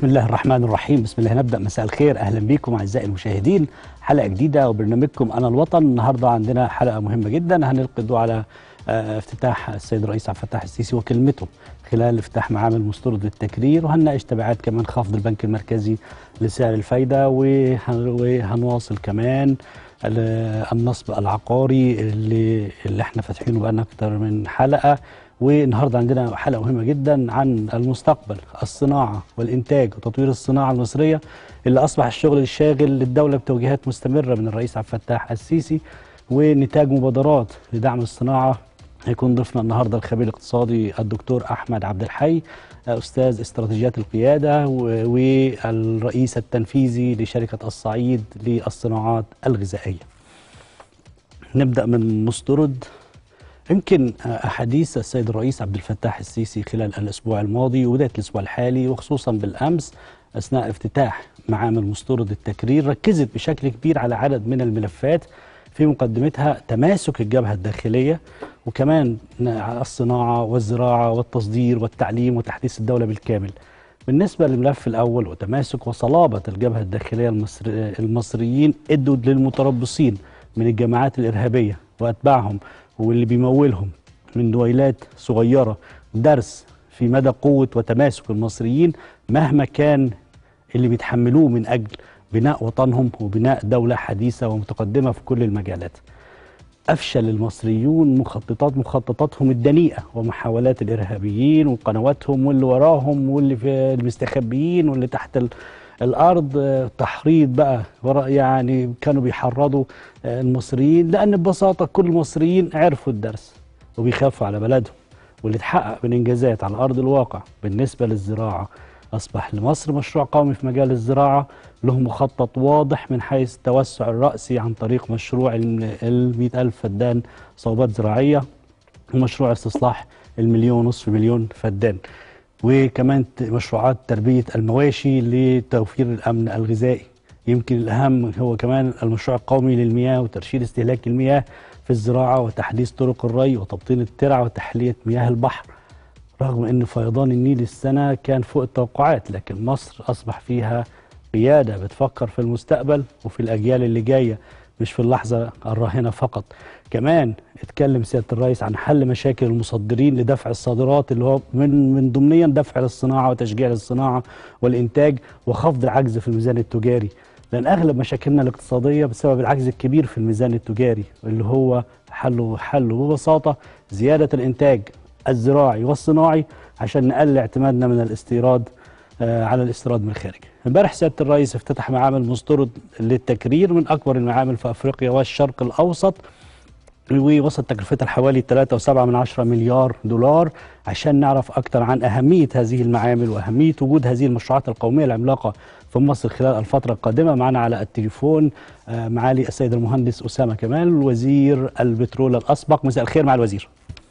بسم الله الرحمن الرحيم بسم الله نبدأ مساء الخير أهلا بكم أعزائي المشاهدين حلقة جديدة وبرنامجكم أنا الوطن النهاردة عندنا حلقة مهمة جدا هنلقي الضوء على آه، افتتاح السيد الرئيس عبد الفتاح السيسي وكلمته خلال افتتاح معامل مستورد التكرير وهنناقش تبعات كمان خفض البنك المركزي لسعر الفايدة وهن- وهنواصل كمان ال- النصب العقاري اللي, اللي احنا فاتحينه بقالنا أكتر من حلقة والنهارده عندنا حلقه مهمه جدا عن المستقبل الصناعه والانتاج وتطوير الصناعه المصريه اللي اصبح الشغل الشاغل للدوله بتوجيهات مستمره من الرئيس عبد الفتاح السيسي ونتاج مبادرات لدعم الصناعه هيكون ضيفنا النهارده الخبير الاقتصادي الدكتور احمد عبد الحي استاذ استراتيجيات القياده و- والرئيس التنفيذي لشركه الصعيد للصناعات الغذائيه. نبدا من مسترد يمكن احاديث السيد الرئيس عبد الفتاح السيسي خلال الاسبوع الماضي وبدايه الاسبوع الحالي وخصوصا بالامس اثناء افتتاح معامل مستورد التكرير ركزت بشكل كبير على عدد من الملفات في مقدمتها تماسك الجبهه الداخليه وكمان الصناعه والزراعه والتصدير والتعليم وتحديث الدوله بالكامل. بالنسبه للملف الاول وتماسك وصلابه الجبهه الداخليه المصر المصريين ادوا للمتربصين من الجماعات الارهابيه واتباعهم واللي بيمولهم من دويلات صغيره درس في مدى قوه وتماسك المصريين مهما كان اللي بيتحملوه من اجل بناء وطنهم وبناء دوله حديثه ومتقدمه في كل المجالات. افشل المصريون مخططات مخططاتهم الدنيئه ومحاولات الارهابيين وقنواتهم واللي وراهم واللي في المستخبيين واللي تحت ال- الارض آه، تحريض بقى ورا يعني كانوا بيحرضوا آه، المصريين لان ببساطه كل المصريين عرفوا الدرس وبيخافوا على بلدهم واللي اتحقق من انجازات على ارض الواقع بالنسبه للزراعه اصبح لمصر مشروع قومي في مجال الزراعه له مخطط واضح من حيث التوسع الرأسي عن طريق مشروع ال 100 ألف فدان صوبات زراعية ومشروع استصلاح المليون ونصف مليون فدان وكمان ت- مشروعات تربية المواشي لتوفير الأمن الغذائي يمكن الأهم هو كمان المشروع القومي للمياه وترشيد استهلاك المياه في الزراعة وتحديث طرق الري وتبطين الترع وتحلية مياه البحر رغم ان فيضان النيل السنه كان فوق التوقعات لكن مصر اصبح فيها قياده بتفكر في المستقبل وفي الاجيال اللي جايه مش في اللحظه الراهنه فقط كمان اتكلم سياده الرئيس عن حل مشاكل المصدرين لدفع الصادرات اللي هو من من ضمنيا دفع للصناعه وتشجيع للصناعه والانتاج وخفض العجز في الميزان التجاري لان اغلب مشاكلنا الاقتصاديه بسبب العجز الكبير في الميزان التجاري اللي هو حله حله ببساطه زياده الانتاج الزراعي والصناعي عشان نقلل اعتمادنا من الاستيراد آه، على الاستيراد من الخارج. امبارح سياده الرئيس افتتح معامل مستورد للتكرير من اكبر المعامل في افريقيا والشرق الاوسط ووصلت تكلفتها لحوالي 3.7 من عشرة مليار دولار عشان نعرف أكثر عن أهمية هذه المعامل وأهمية وجود هذه المشروعات القومية العملاقة في مصر خلال الفترة القادمة معنا على التليفون آه، معالي السيد المهندس أسامة كمال وزير البترول الأسبق مساء الخير مع الوزير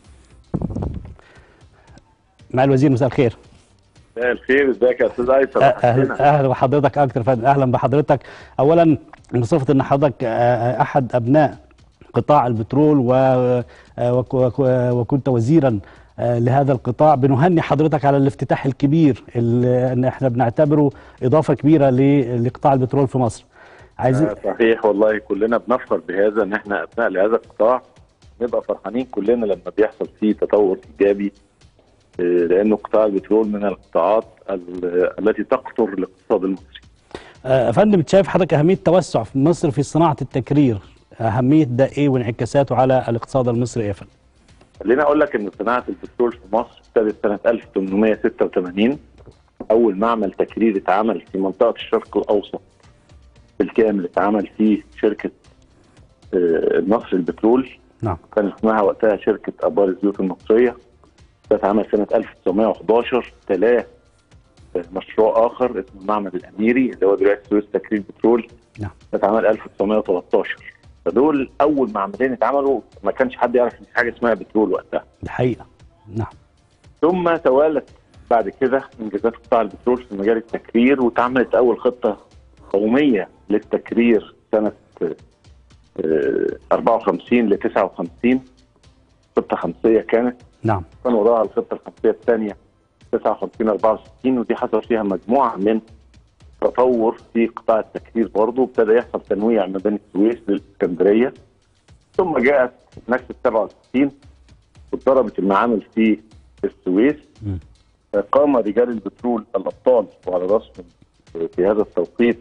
مع الوزير مساء الخير مساء الخير ازيك يا استاذ ايسر اهلا اهلا بحضرتك اكتر فندم اهلا بحضرتك اولا بصفه ان حضرتك آه، احد ابناء قطاع البترول و آه، وك- وك- وكنت وزيرا آه، لهذا القطاع بنهني حضرتك على الافتتاح الكبير اللي ان احنا بنعتبره اضافه كبيره ل- لقطاع البترول في مصر عايزين آه، صحيح والله كلنا بنفخر بهذا ان احنا ابناء لهذا القطاع نبقى فرحانين كلنا لما بيحصل فيه تطور ايجابي آه، لانه قطاع البترول من القطاعات ال- التي تقطر الاقتصاد المصري آه، يا فندم شايف حضرتك اهميه التوسع في مصر في صناعه التكرير اهميه ده ايه وانعكاساته على الاقتصاد المصري ايه يا فندم خليني اقول لك ان صناعه البترول في مصر ابتدت سنه 1886 اول معمل تكرير اتعمل في منطقه الشرق الاوسط بالكامل اتعمل فيه شركه آه، مصر البترول نعم كان اسمها وقتها شركه ابار الزيوت المصريه ده اتعمل سنه 1911 تلاه آه، مشروع اخر اسمه المعمل الاميري اللي هو دلوقتي سويس تكرير بترول نعم. ده اتعمل 1913 فدول اول معملين اتعملوا ما كانش حد يعرف ان في حاجه اسمها بترول وقتها الحقيقه نعم ثم توالت بعد كده انجازات قطاع البترول في مجال التكرير واتعملت اول خطه قوميه للتكرير سنه آه، 54 ل 59 خطه خمسيه كانت نعم كان وراها الخطه الخمسيه الثانيه 59 64 ودي حصل فيها مجموعه من تطور في قطاع التكرير برضه ابتدى يحصل تنويع ما بين السويس للاسكندريه ثم جاءت نكسه 67 واتضربت المعامل في السويس مم. قام رجال البترول الابطال وعلى راسهم في هذا التوقيت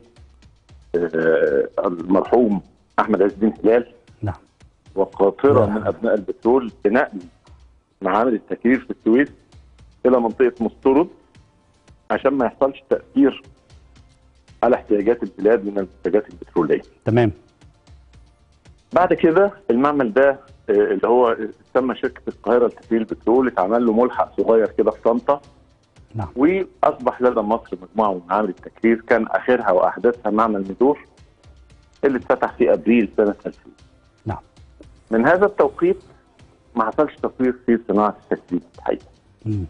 آه، المرحوم احمد عز الدين هلال نعم وقاطره نعم. من ابناء البترول بنقل معامل التكرير في السويس الى منطقه مسترد عشان ما يحصلش تاثير على احتياجات البلاد من المنتجات البتروليه. تمام بعد كده المعمل ده آه، اللي هو تسمى شركه القاهره لتكرير البترول اتعمل له ملحق صغير كده في طنطا نعم واصبح لدى مصر مجموعه من معامل التكرير كان اخرها واحدثها معمل مدور اللي اتفتح في ابريل سنه 2000 نعم من هذا التوقيت ما حصلش تطوير في صناعه التكرير الحقيقه مم.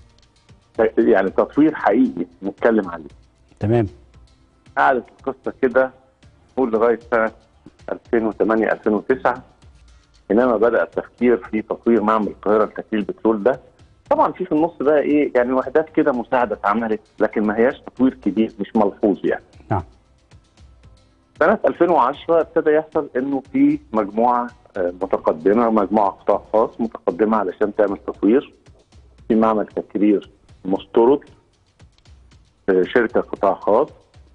يعني تطوير حقيقي نتكلم عليه تمام قعدت القصه كده نقول لغايه سنه 2008 2009 حينما بدا التفكير في تطوير معمل القاهره لتكرير البترول ده طبعا في في النص بقى ايه يعني وحدات كده مساعده اتعملت لكن ما هياش تطوير كبير مش ملحوظ يعني نعم سنه 2010 ابتدى يحصل انه في مجموعه آه، متقدمه مجموعه قطاع خاص متقدمه علشان تعمل تطوير في معمل تكرير مسترد آه، شركه قطاع خاص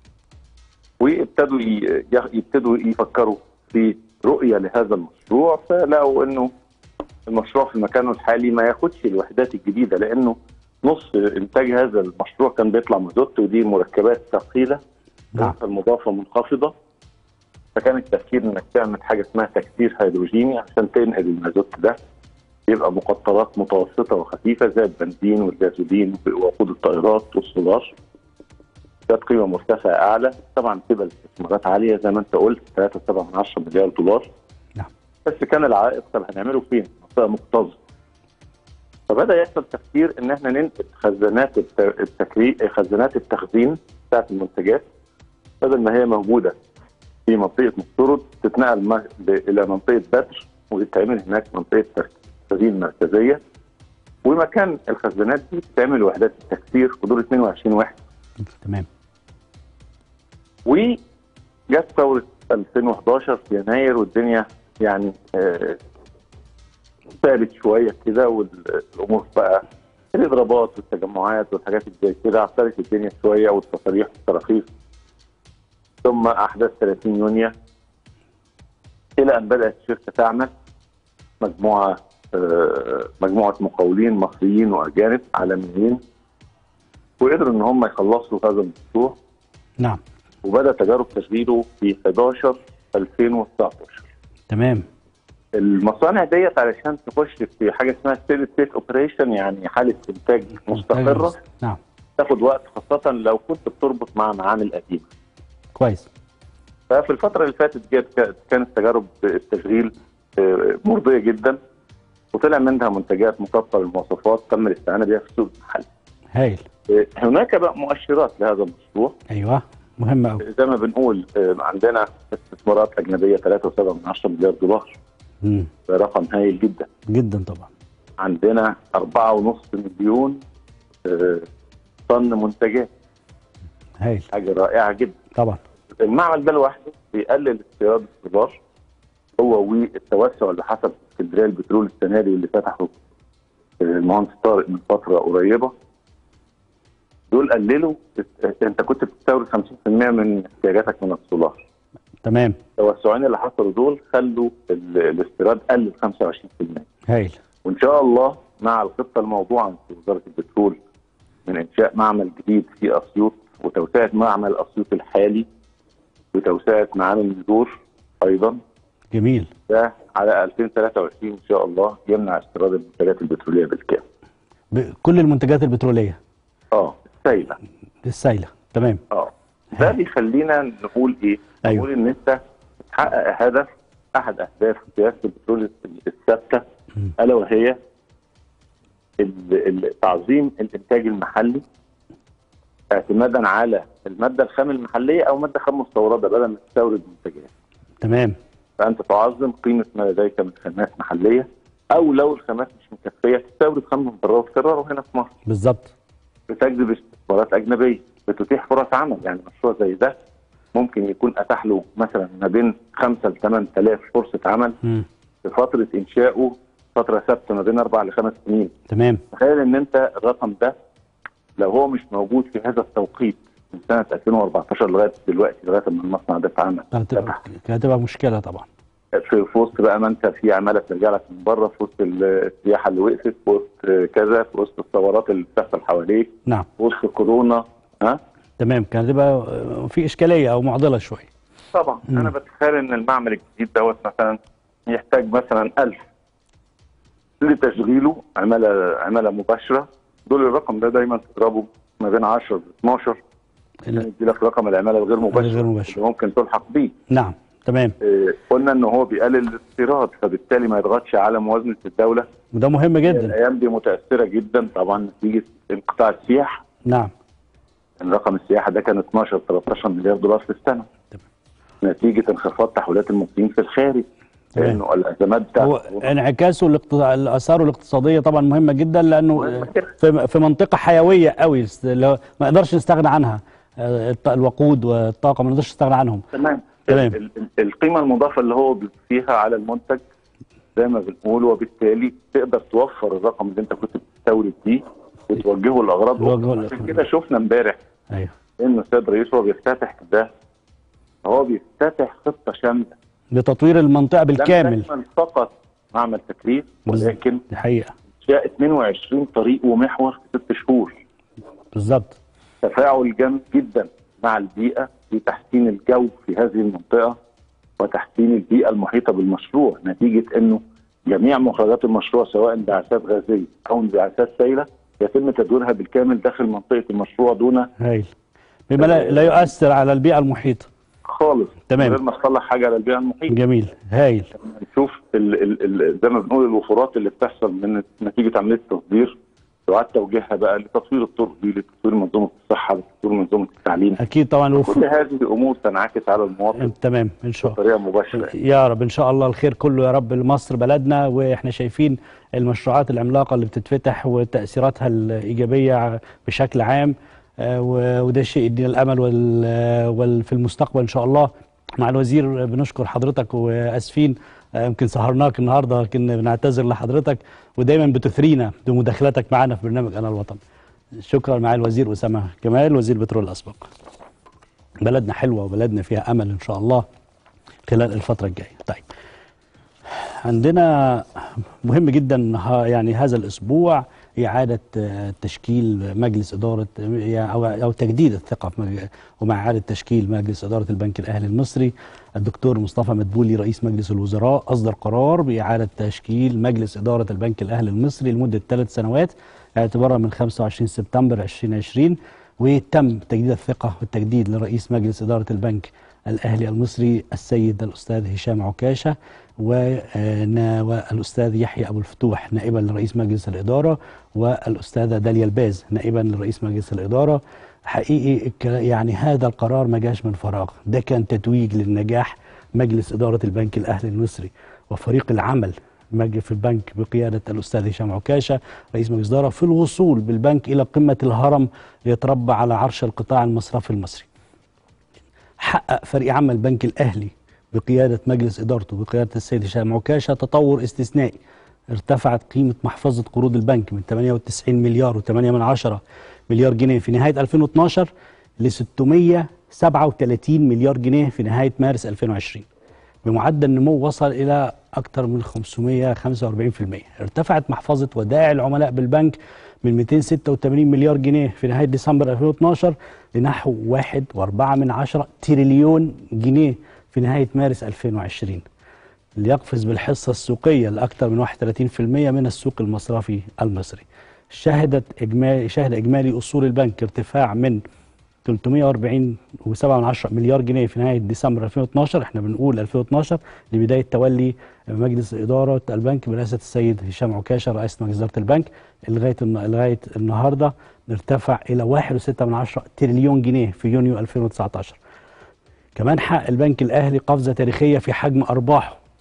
وابتدوا ي- يخ- يبتدوا يفكروا في رؤيه لهذا المشروع فلقوا انه المشروع في مكانه الحالي ما ياخدش الوحدات الجديده لانه نص انتاج هذا المشروع كان بيطلع مازوت ودي مركبات ثقيله نعم المضافه منخفضه فكان التفكير انك تعمل حاجه اسمها تكسير هيدروجيني عشان تنقل المازوت ده يبقى مقطرات متوسطه وخفيفه زي البنزين والجازولين ووقود الطائرات والسولار ذات قيمه مرتفعه اعلى طبعا تبقى الاستثمارات عاليه زي ما انت قلت 3.7 مليار دولار نعم. بس كان العائق طب هنعمله فين؟ منطقه مكتظه فبدا يحصل تفكير ان احنا ننقل خزانات الت- التكرير خزانات التخزين بتاعت المنتجات بدل ما هي موجوده في منطقه مسترد تتنقل م- ل- الى منطقه بدر وتتعمل هناك منطقه تخزين مركزيه ومكان الخزانات دي تعمل وحدات التكسير حدود 22 وحده تمام وجت ثوره 2011 في يناير والدنيا يعني آه، ثابت شويه كده والامور بقى الاضرابات والتجمعات والحاجات اللي زي كده عطلت الدنيا شويه والتصاريح والتراخيص ثم احداث 30 يونيو الى ان بدات الشركه تعمل مجموعه آه، مجموعه مقاولين مصريين واجانب عالميين وقدروا ان هم يخلصوا هذا المشروع نعم وبدا تجارب تشغيله في 11 2019 تمام المصانع ديت علشان تخش في حاجه اسمها ستيل ستيت اوبريشن يعني حاله انتاج مستقره نعم تاخد وقت خاصه لو كنت بتربط مع معامل قديمه كويس ففي الفتره اللي فاتت جت كانت تجارب التشغيل آه، مرضيه جدا وطلع منها منتجات مطابقه للمواصفات تم الاستعانه بها في السوق المحلي هايل آه، هناك بقى مؤشرات لهذا المشروع ايوه مهم قوي زي ما بنقول آه، عندنا استثمارات اجنبيه 3.7 مليار دولار مم. ده رقم هايل جدا جدا طبعا عندنا 4.5 مليون آه، طن منتجات هايل حاجه رائعه جدا طبعا المعمل ده لوحده بيقلل استيراد السولار هو والتوسع اللي حصل في اسكندريه البترول السنه دي اللي فتحه آه، المهندس طارق من فتره قريبه دول قللوا انت كنت بتستورد 50% من احتياجاتك من السولار تمام التوسعين اللي حصلوا دول خلوا ال- الاستيراد قل 25% هايل وان شاء الله مع الخطه الموضوعه في وزاره البترول من انشاء معمل جديد في اسيوط وتوسعه معمل اسيوط الحالي وتوسعه معامل الدور ايضا جميل ده على 2023 ان شاء الله يمنع استيراد المنتجات البتروليه بالكامل. ب- كل المنتجات البتروليه اه السيله السايله تمام اه ده بيخلينا نقول ايه؟ أيوة. نقول ان انت تحقق هدف احد اهداف سياسه البترول الثابته مم. الا وهي ال- ال- تعظيم الانتاج المحلي اعتمادا على الماده الخام المحليه او ماده خام مستورده بدل ما تستورد منتجات تمام فانت تعظم قيمه ما لديك من خامات محليه او لو الخامات مش مكفيه تستورد خام من بره وتكرره هنا في مصر بالظبط بتجذب استثمارات اجنبيه بتتيح فرص عمل يعني مشروع زي ده ممكن يكون اتاح له مثلا ما بين 5 ل 8000 فرصه عمل مم. في فتره انشائه فتره ثابته ما بين اربع لخمس سنين تمام تخيل ان انت الرقم ده لو هو مش موجود في هذا التوقيت من سنه 2014 لغايه دلوقتي لغايه ما المصنع ده اتعمل كانت هتبقى- كانت هتبقى مشكله طبعا في في وسط بقى ما انت في عماله بترجع لك من بره في وسط السياحه اللي وقفت في وسط كذا في وسط الثورات اللي بتحصل حواليك نعم في وسط كورونا ها تمام كانت هتبقى آه، في اشكاليه او معضله شويه طبعا مم. انا بتخيل ان المعمل الجديد دوت مثلا يحتاج مثلا 1000 لتشغيله عماله عماله مباشره دول الرقم ده دايما تضربه ما بين 10 ل 12 عشان ال- يدي لك رقم العماله الغير مباشره الغير مباشرة. اللي ممكن تلحق بيه نعم تمام إيه، قلنا ان هو بيقلل الاستيراد فبالتالي ما يضغطش على موازنه الدوله وده مهم جدا الايام دي متاثره جدا طبعا نتيجه انقطاع السياحه نعم يعني رقم السياحه ده كان 12 13 مليار دولار في السنه تمام. نتيجه انخفاض تحويلات المصريين في الخارج تمام. لانه الازمات بتاعت هو انعكاسه الاقتصاد اثاره الاقتصاديه طبعا مهمه جدا لانه مهمة جداً. في في منطقه حيويه قوي است- لو- ما نقدرش نستغنى عنها آه، الط- الوقود والطاقه ما نقدرش نستغنى عنهم تمام تمام. ال- ال- القيمه المضافه اللي هو بيضيفها على المنتج زي ما بنقول وبالتالي تقدر توفر الرقم اللي انت كنت بتستورد بيه وتوجهه لاغراض توجهه أخرى. لأغراض. عشان كده شفنا امبارح ايوه انه السيد الرئيس وهو بيفتتح ده هو بيفتتح خطه شامله لتطوير المنطقه لم بالكامل تشمل فقط معمل تكرير ولكن دي حقيقه انشاء 22 طريق ومحور في ست شهور بالظبط تفاعل جامد جدا مع البيئه في تحسين الجو في هذه المنطقه وتحسين البيئه المحيطه بالمشروع نتيجه انه جميع مخرجات المشروع سواء انبعاثات غازيه او انبعاثات سائله يتم تدويرها بالكامل داخل منطقه المشروع دون هايل بما لا, لا يؤثر على البيئه المحيطه خالص تمام. من غير ما تصلح حاجه على البيئه المحيطه جميل هايل نشوف ال ال ال زي ما بنقول الوفرات اللي بتحصل من نتيجه عمليه التصدير يعاد توجيهها بقى لتطوير الطرق دي لتطوير منظومه الصحه لتطوير منظومه التعليم اكيد طبعا كل الوف... هذه الامور تنعكس على المواطن تمام ان شاء الله بطريقه مباشره يا رب ان شاء الله الخير كله يا رب لمصر بلدنا واحنا شايفين المشروعات العملاقه اللي بتتفتح وتاثيراتها الايجابيه بشكل عام آه، و- وده شيء يدينا الامل وال... وال... في المستقبل ان شاء الله مع الوزير بنشكر حضرتك واسفين آه، يمكن سهرناك النهارده كنا بنعتذر لحضرتك ودايما بتثرينا بمداخلتك معنا في برنامج انا الوطن شكرا مع الوزير اسامه كمال وزير البترول الاسبق بلدنا حلوه وبلدنا فيها امل ان شاء الله خلال الفتره الجايه طيب عندنا مهم جدا ها- يعني هذا الاسبوع اعاده آه، تشكيل مجلس اداره آه، او او تجديد الثقه في مج- ومع اعاده تشكيل مجلس اداره البنك الاهلي المصري الدكتور مصطفى مدبولي رئيس مجلس الوزراء اصدر قرار باعاده تشكيل مجلس اداره البنك الاهلي المصري لمده ثلاث سنوات اعتبارا من 25 سبتمبر 2020 وتم تجديد الثقه والتجديد لرئيس مجلس اداره البنك الاهلي المصري السيد الاستاذ هشام عكاشه ونا- والاستاذ يحيى ابو الفتوح نائبا لرئيس مجلس الاداره والاستاذه داليا الباز نائبا لرئيس مجلس الاداره حقيقي الك- يعني هذا القرار ما جاش من فراغ ده كان تتويج للنجاح مجلس اداره البنك الاهلي المصري وفريق العمل مج- في البنك بقياده الاستاذ هشام عكاشه رئيس مجلس الاداره في الوصول بالبنك الى قمه الهرم ليتربع على عرش القطاع المصرفي المصري. حقق فريق عمل البنك الاهلي بقياده مجلس ادارته بقياده السيد هشام عكاشه تطور استثنائي ارتفعت قيمه محفظه قروض البنك من 98 مليار و8 من عشرة مليار جنيه في نهايه 2012 ل 637 مليار جنيه في نهايه مارس 2020 بمعدل نمو وصل الى اكثر من 545% ارتفعت محفظه ودائع العملاء بالبنك من 286 مليار جنيه في نهايه ديسمبر 2012 لنحو 1.4 من عشرة تريليون جنيه في نهايه مارس 2020 ليقفز بالحصه السوقيه لاكثر من 31% من السوق المصرفي المصري. شهدت اجمالي شهد اجمالي اصول البنك ارتفاع من 340.7 مليار جنيه في نهايه ديسمبر 2012 احنا بنقول 2012 لبدايه تولي مجلس اداره البنك برئاسه السيد هشام عكاشه رئيس مجلس اداره البنك لغايه الن- لغايه النهارده ارتفع الى 1.6 تريليون جنيه في يونيو 2019 كمان حقق البنك الاهلي قفزه تاريخيه في حجم ارباحه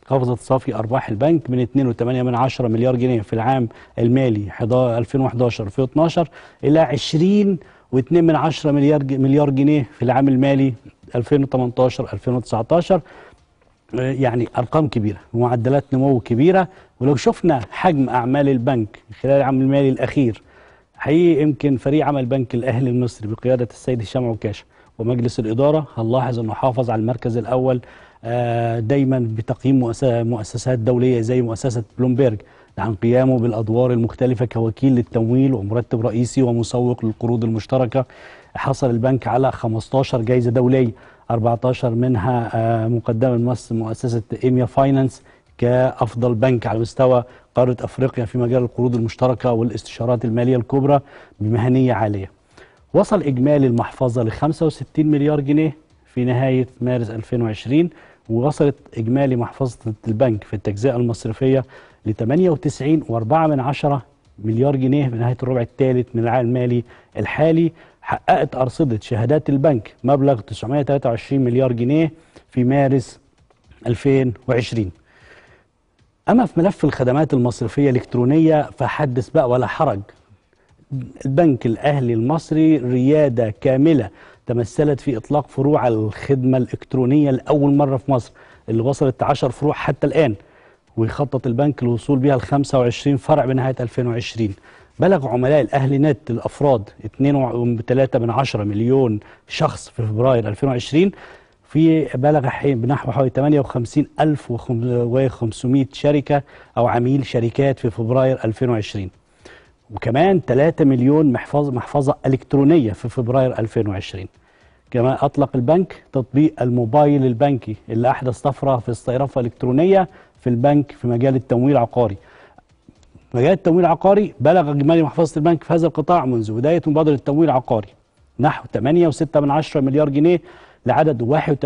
قفزت صافي ارباح البنك من 2.8 من 10 مليار جنيه في العام المالي 2011 2012 الى 20 و2 من 10 مليار مليار جنيه في العام المالي 2018 2019 يعني ارقام كبيره ومعدلات نمو كبيره ولو شفنا حجم اعمال البنك خلال العام المالي الاخير حقيقي يمكن فريق عمل البنك الاهلي المصري بقياده السيد هشام عكاشه ومجلس الاداره هنلاحظ انه حافظ على المركز الاول دايما بتقييم مؤسسات دوليه زي مؤسسه بلومبيرج عن قيامه بالادوار المختلفه كوكيل للتمويل ومرتب رئيسي ومسوق للقروض المشتركه حصل البنك على 15 جائزه دوليه 14 منها مقدمه من مؤسسه ايميا فاينانس كافضل بنك على مستوى قاره افريقيا في مجال القروض المشتركه والاستشارات الماليه الكبرى بمهنيه عاليه. وصل اجمالي المحفظه ل 65 مليار جنيه في نهايه مارس 2020 ووصلت اجمالي محفظه البنك في التجزئه المصرفيه ل 98.4 من عشرة مليار جنيه في نهايه الربع الثالث من العام المالي الحالي حققت أرصدة شهادات البنك مبلغ 923 مليار جنيه في مارس 2020 أما في ملف الخدمات المصرفية الإلكترونية فحدث بقى ولا حرج البنك الأهلي المصري ريادة كاملة تمثلت في إطلاق فروع الخدمة الإلكترونية لأول مرة في مصر اللي وصلت 10 فروع حتى الآن ويخطط البنك للوصول بها ل 25 فرع بنهاية 2020 بلغ عملاء الاهلي نت الافراد 2.3 من 10 مليون شخص في فبراير 2020 في بلغ بنحو حوالي 58500 شركه او عميل شركات في فبراير 2020 وكمان 3 مليون محفظه محفظه الكترونيه في فبراير 2020 كما اطلق البنك تطبيق الموبايل البنكي اللي احدث طفره في الصيرفه الالكترونيه في البنك في مجال التمويل العقاري مجال التمويل العقاري بلغ اجمالي محفظه البنك في هذا القطاع منذ بدايه مبادره التمويل العقاري نحو 8.6 مليار جنيه لعدد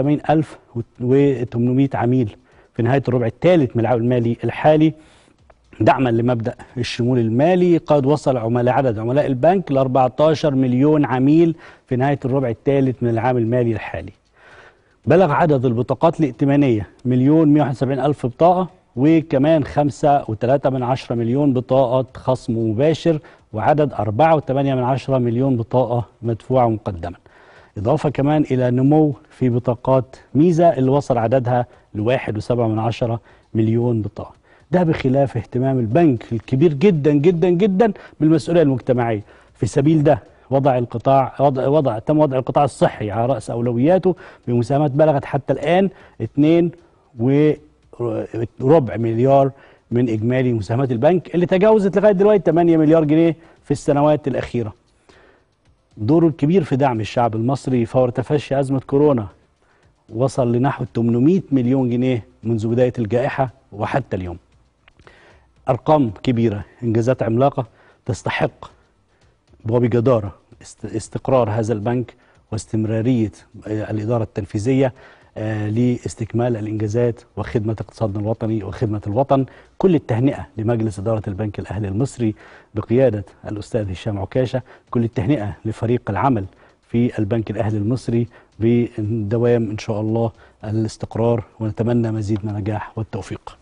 81800 عميل في نهايه الربع الثالث من العام المالي الحالي دعما لمبدا الشمول المالي قد وصل عملاء عدد عملاء البنك ل 14 مليون عميل في نهايه الربع الثالث من العام المالي الحالي. بلغ عدد البطاقات الائتمانيه مليون 171 الف بطاقه وكمان 5.3 من عشرة مليون بطاقة خصم مباشر وعدد 4.8 من عشرة مليون بطاقة مدفوعة مقدما إضافة كمان إلى نمو في بطاقات ميزة اللي وصل عددها ل 1.7 من عشرة مليون بطاقة ده بخلاف اهتمام البنك الكبير جدا جدا جدا بالمسؤولية المجتمعية في سبيل ده وضع القطاع وضع, وضع تم وضع القطاع الصحي على رأس أولوياته بمساهمات بلغت حتى الآن 2 و ربع مليار من اجمالي مساهمات البنك اللي تجاوزت لغايه دلوقتي 8 مليار جنيه في السنوات الاخيره. دوره الكبير في دعم الشعب المصري فور تفشي ازمه كورونا وصل لنحو 800 مليون جنيه منذ بدايه الجائحه وحتى اليوم. ارقام كبيره، انجازات عملاقه تستحق وبجداره استقرار هذا البنك واستمراريه الاداره التنفيذيه آه لاستكمال الانجازات وخدمه اقتصادنا الوطني وخدمه الوطن كل التهنئه لمجلس اداره البنك الاهلي المصري بقياده الاستاذ هشام عكاشه كل التهنئه لفريق العمل في البنك الاهلي المصري بدوام ان شاء الله الاستقرار ونتمنى مزيد من النجاح والتوفيق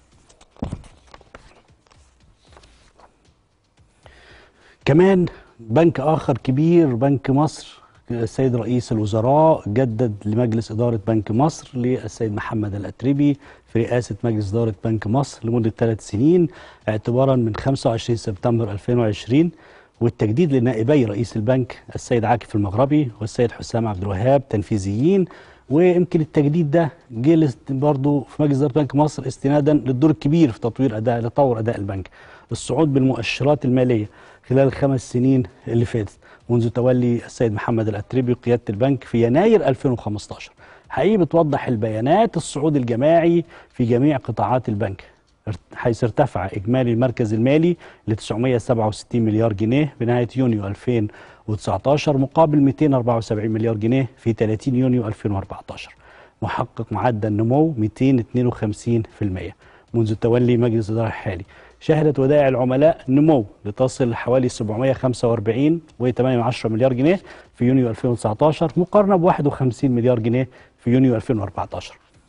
كمان بنك اخر كبير بنك مصر السيد رئيس الوزراء جدد لمجلس إدارة بنك مصر للسيد محمد الأتربي في رئاسة مجلس إدارة بنك مصر لمدة ثلاث سنين اعتبارا من 25 سبتمبر 2020 والتجديد لنائبي رئيس البنك السيد عاكف المغربي والسيد حسام عبد الوهاب تنفيذيين ويمكن التجديد ده جه برضه في مجلس إدارة بنك مصر استنادا للدور الكبير في تطوير أداء لتطور أداء البنك الصعود بالمؤشرات المالية خلال الخمس سنين اللي فاتت منذ تولي السيد محمد الأتربي قيادة البنك في يناير 2015 حقيقي بتوضح البيانات الصعود الجماعي في جميع قطاعات البنك حيث ارتفع إجمالي المركز المالي ل 967 مليار جنيه بنهاية يونيو 2019 مقابل 274 مليار جنيه في 30 يونيو 2014 محقق معدل نمو 252% منذ تولي مجلس الإدارة الحالي شهدت ودائع العملاء نمو لتصل لحوالي 745 و8 مليار جنيه في يونيو 2019 مقارنة ب 51 مليار جنيه في يونيو 2014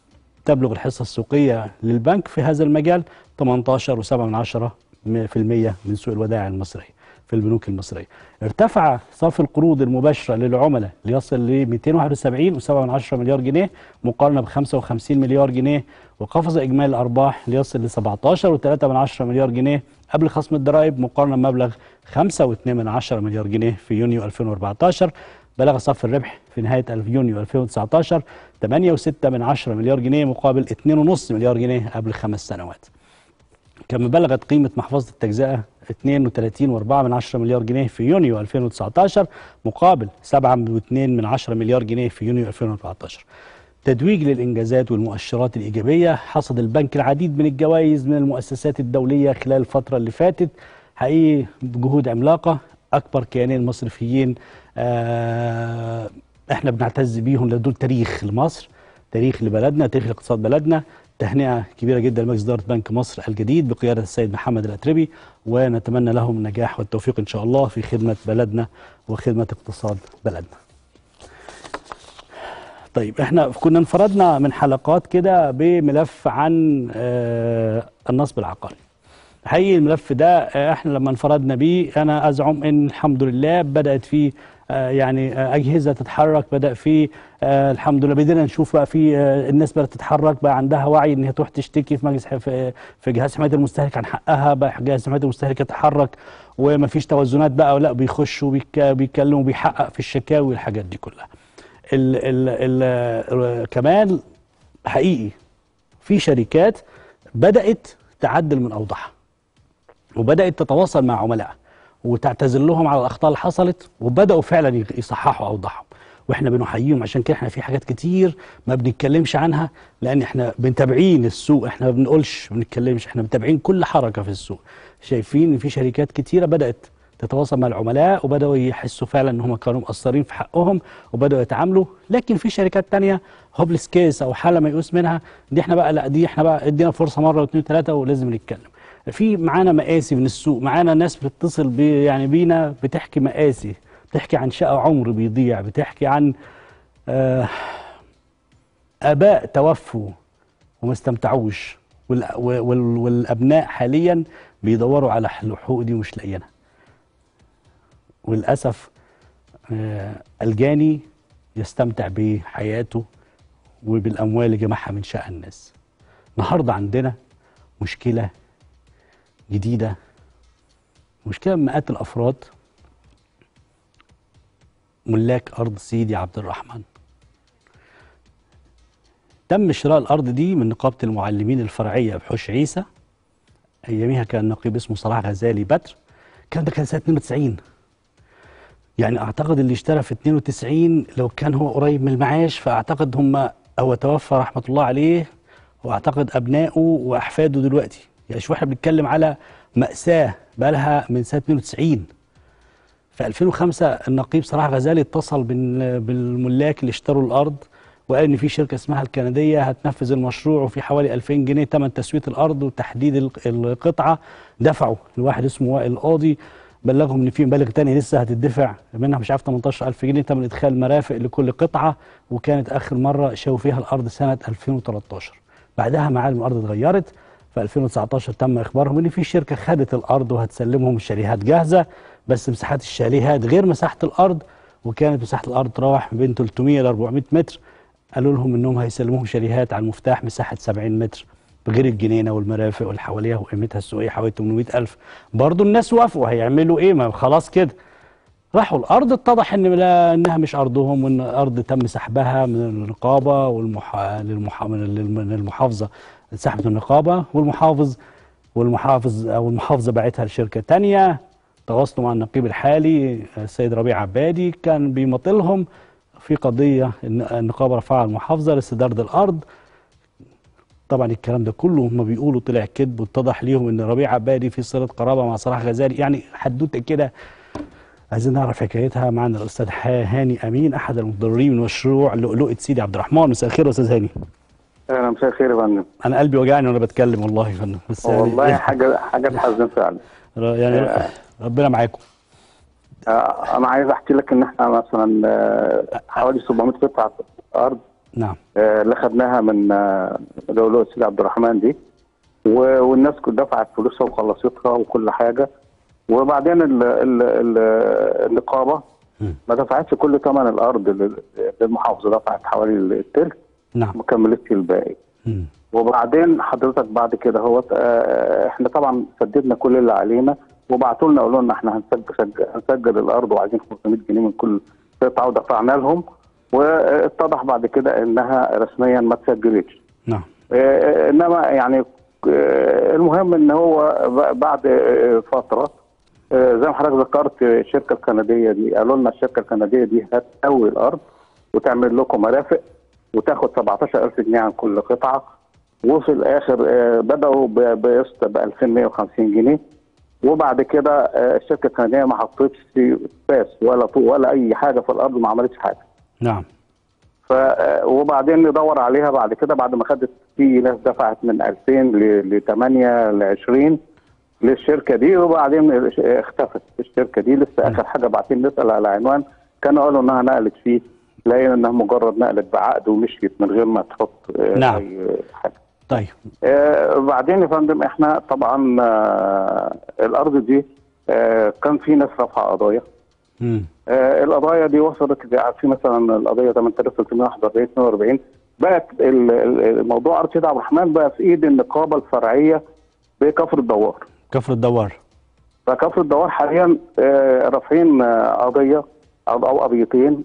تبلغ الحصة السوقية للبنك في هذا المجال 18.7% من سوق الودائع المصرية في البنوك المصرية ارتفع صافي القروض المباشرة للعملاء ليصل ل 271.7 مليار جنيه مقارنة ب 55 مليار جنيه وقفز إجمالي الأرباح ليصل ل 17.3 مليار جنيه قبل خصم الضرائب مقارنة بمبلغ 5.2 مليار جنيه في يونيو 2014 بلغ صافي الربح في نهاية يونيو 2019 8.6 مليار جنيه مقابل 2.5 مليار جنيه قبل خمس سنوات كما بلغت قيمة محفظة التجزئة 32.4 مليار جنيه في يونيو 2019 مقابل 7.2 مليار جنيه في يونيو 2014 تدويج للإنجازات والمؤشرات الإيجابية حصد البنك العديد من الجوائز من المؤسسات الدولية خلال الفترة اللي فاتت حقيقي بجهود عملاقة أكبر كيانين مصرفيين آه احنا بنعتز بيهم لأن دول تاريخ لمصر تاريخ لبلدنا تاريخ لاقتصاد بلدنا تهنئة كبيرة جدا لمجلس إدارة بنك مصر الجديد بقيادة السيد محمد الأتربي ونتمنى لهم النجاح والتوفيق إن شاء الله في خدمة بلدنا وخدمة اقتصاد بلدنا طيب احنا كنا انفردنا من حلقات كده بملف عن آه النصب العقاري حقيقي الملف ده آه احنا لما انفردنا بيه انا ازعم ان الحمد لله بدات فيه آه يعني آه اجهزه تتحرك بدا في آه الحمد لله بدينا نشوف بقى في آه الناس بدات تتحرك بقى عندها وعي ان هي تروح تشتكي في مجلس في, في جهاز حمايه المستهلك عن حقها بقى جهاز حمايه المستهلك يتحرك ومفيش توازنات بقى ولا بيخشوا وبيتكلموا وبيحقق في الشكاوي والحاجات دي كلها. ال ال ال كمان حقيقي في شركات بدات تعدل من اوضاعها وبدات تتواصل مع عملائها وتعتذر لهم على الاخطاء اللي حصلت وبداوا فعلا يصححوا اوضاعهم واحنا بنحييهم عشان كده احنا في حاجات كتير ما بنتكلمش عنها لان احنا متابعين السوق احنا ما بنقولش ما بنتكلمش احنا متابعين كل حركه في السوق شايفين ان في شركات كتيره بدات تتواصل مع العملاء وبداوا يحسوا فعلا ان هم كانوا مقصرين في حقهم وبداوا يتعاملوا لكن في شركات تانية هوبلس كيس او حاله ميؤوس منها دي احنا بقى لا دي احنا بقى ادينا فرصه مره واثنين وثلاثه ولازم نتكلم في معانا مقاسي من السوق معانا ناس بتتصل بي يعني بينا بتحكي مقاسي بتحكي عن شقة عمر بيضيع بتحكي عن آه آباء توفوا وما استمتعوش وال وال والأبناء حاليا بيدوروا على الحقوق دي ومش لاقيينها وللأسف آه الجاني يستمتع بحياته وبالأموال اللي جمعها من شقة الناس النهاردة عندنا مشكلة جديدة مشكلة من مئات الأفراد ملاك أرض سيدي عبد الرحمن تم شراء الأرض دي من نقابة المعلمين الفرعية بحوش عيسى أياميها كان نقيب اسمه صلاح غزالي بدر الكلام ده كان سنة 92 يعني أعتقد اللي اشترى في 92 لو كان هو قريب من المعاش فأعتقد هم هو توفى رحمة الله عليه وأعتقد أبنائه وأحفاده دلوقتي يعني شو احنا بنتكلم على مأساة بقى لها من سنة 92 في 2005 النقيب صلاح غزالي اتصل بالملاك اللي اشتروا الارض وقال ان في شركه اسمها الكنديه هتنفذ المشروع وفي حوالي 2000 جنيه ثمن تسويه الارض وتحديد القطعه دفعوا لواحد اسمه وائل القاضي بلغهم ان في مبالغ ثانيه لسه هتدفع منها مش عارف 18000 جنيه ثمن ادخال مرافق لكل قطعه وكانت اخر مره شافوا فيها الارض سنه 2013 بعدها معالم الارض اتغيرت في 2019 تم اخبارهم ان في شركه خدت الارض وهتسلمهم الشاليهات جاهزه بس مساحات الشاليهات غير مساحه الارض وكانت مساحه الارض تراوح ما بين 300 ل 400 متر قالوا لهم انهم هيسلموهم شاليهات على المفتاح مساحه 70 متر بغير الجنينه والمرافق واللي حواليها وقيمتها السوقيه حوالي 800000 برضه الناس وافقوا هيعملوا ايه ما خلاص كده راحوا الارض اتضح ان لا انها مش ارضهم وان الارض تم سحبها من النقابه والمح... للمح... من المحافظه سحبت النقابه والمحافظ والمحافظ او المحافظه باعتها لشركه ثانيه تواصلوا مع النقيب الحالي السيد ربيع عبادي كان بيماطلهم في قضيه النقابه رفعها المحافظه لاستدارة الارض طبعا الكلام ده كله هم بيقولوا طلع كذب واتضح ليهم ان ربيع عبادي في صله قرابه مع صلاح غزالي يعني حدوته كده عايزين نعرف حكايتها معنا الاستاذ هاني امين احد المتضررين من مشروع لؤلؤه سيدي عبد الرحمن مساء الخير يا استاذ هاني اهلا مساء الخير يا فندم انا قلبي وجعني وانا بتكلم والله يا فندم بس والله يعني حاجه حاجه تحزن فعلا يعني آه ربنا معاكم آه انا عايز احكي لك ان احنا مثلا آه حوالي 700 قطعه ارض نعم آه، اللي خدناها من آه، دولة سيدي عبد الرحمن دي و- والناس كل- دفعت فلوسها وخلصتها وكل حاجه وبعدين ال ال ال النقابه مم. ما دفعتش كل ثمن الارض لل- للمحافظه دفعت حوالي الثلث نعم ما كملتش الباقي مم. وبعدين حضرتك بعد كده هو آه، احنا طبعا سددنا كل اللي علينا وبعتوا لنا قالوا لنا احنا هنسجل سجل هنسجل الارض وعايزين 500 جنيه من كل قطعه ودفعنا لهم واتضح بعد كده انها رسميا ما اتسجلتش نعم آه، انما يعني آه، المهم ان هو ب- بعد آه، فتره آه، زي ما حضرتك ذكرت آه، الشركه الكنديه دي قالوا لنا الشركه الكنديه دي هتسوي الارض وتعمل لكم مرافق وتاخد 17000 جنيه عن كل قطعه وفي الاخر آه، بداوا ب- بقسط ب 2150 جنيه وبعد كده آه، الشركه الكنديه ما حطتش اساس ولا طوب ولا اي حاجه في الارض ما عملتش حاجه نعم ف وبعدين ندور عليها بعد كده بعد ما خدت في ناس دفعت من 2000 ل 8 ل 20 للشركه دي وبعدين اختفت الشركه دي لسه اخر حاجه بعتين نسال على عنوان كانوا قالوا انها نقلت فيه لقينا انها مجرد نقلت بعقد ومشيت من غير ما تحط آه، نعم. اي حاجه طيب آه، بعدين يا فندم احنا طبعا آه، الارض دي آه، كان في ناس رافعه قضايا مم. آه، القضايا دي وصلت ل- في مثلا القضيه 8341 42 بقت ال- ال- الموضوع ارض سيد عبد الرحمن بقى في ايد النقابه الفرعيه بكفر الدوار كفر الدوار فكفر الدوار حاليا آه، رافعين آه، قضيه او أو قضيتين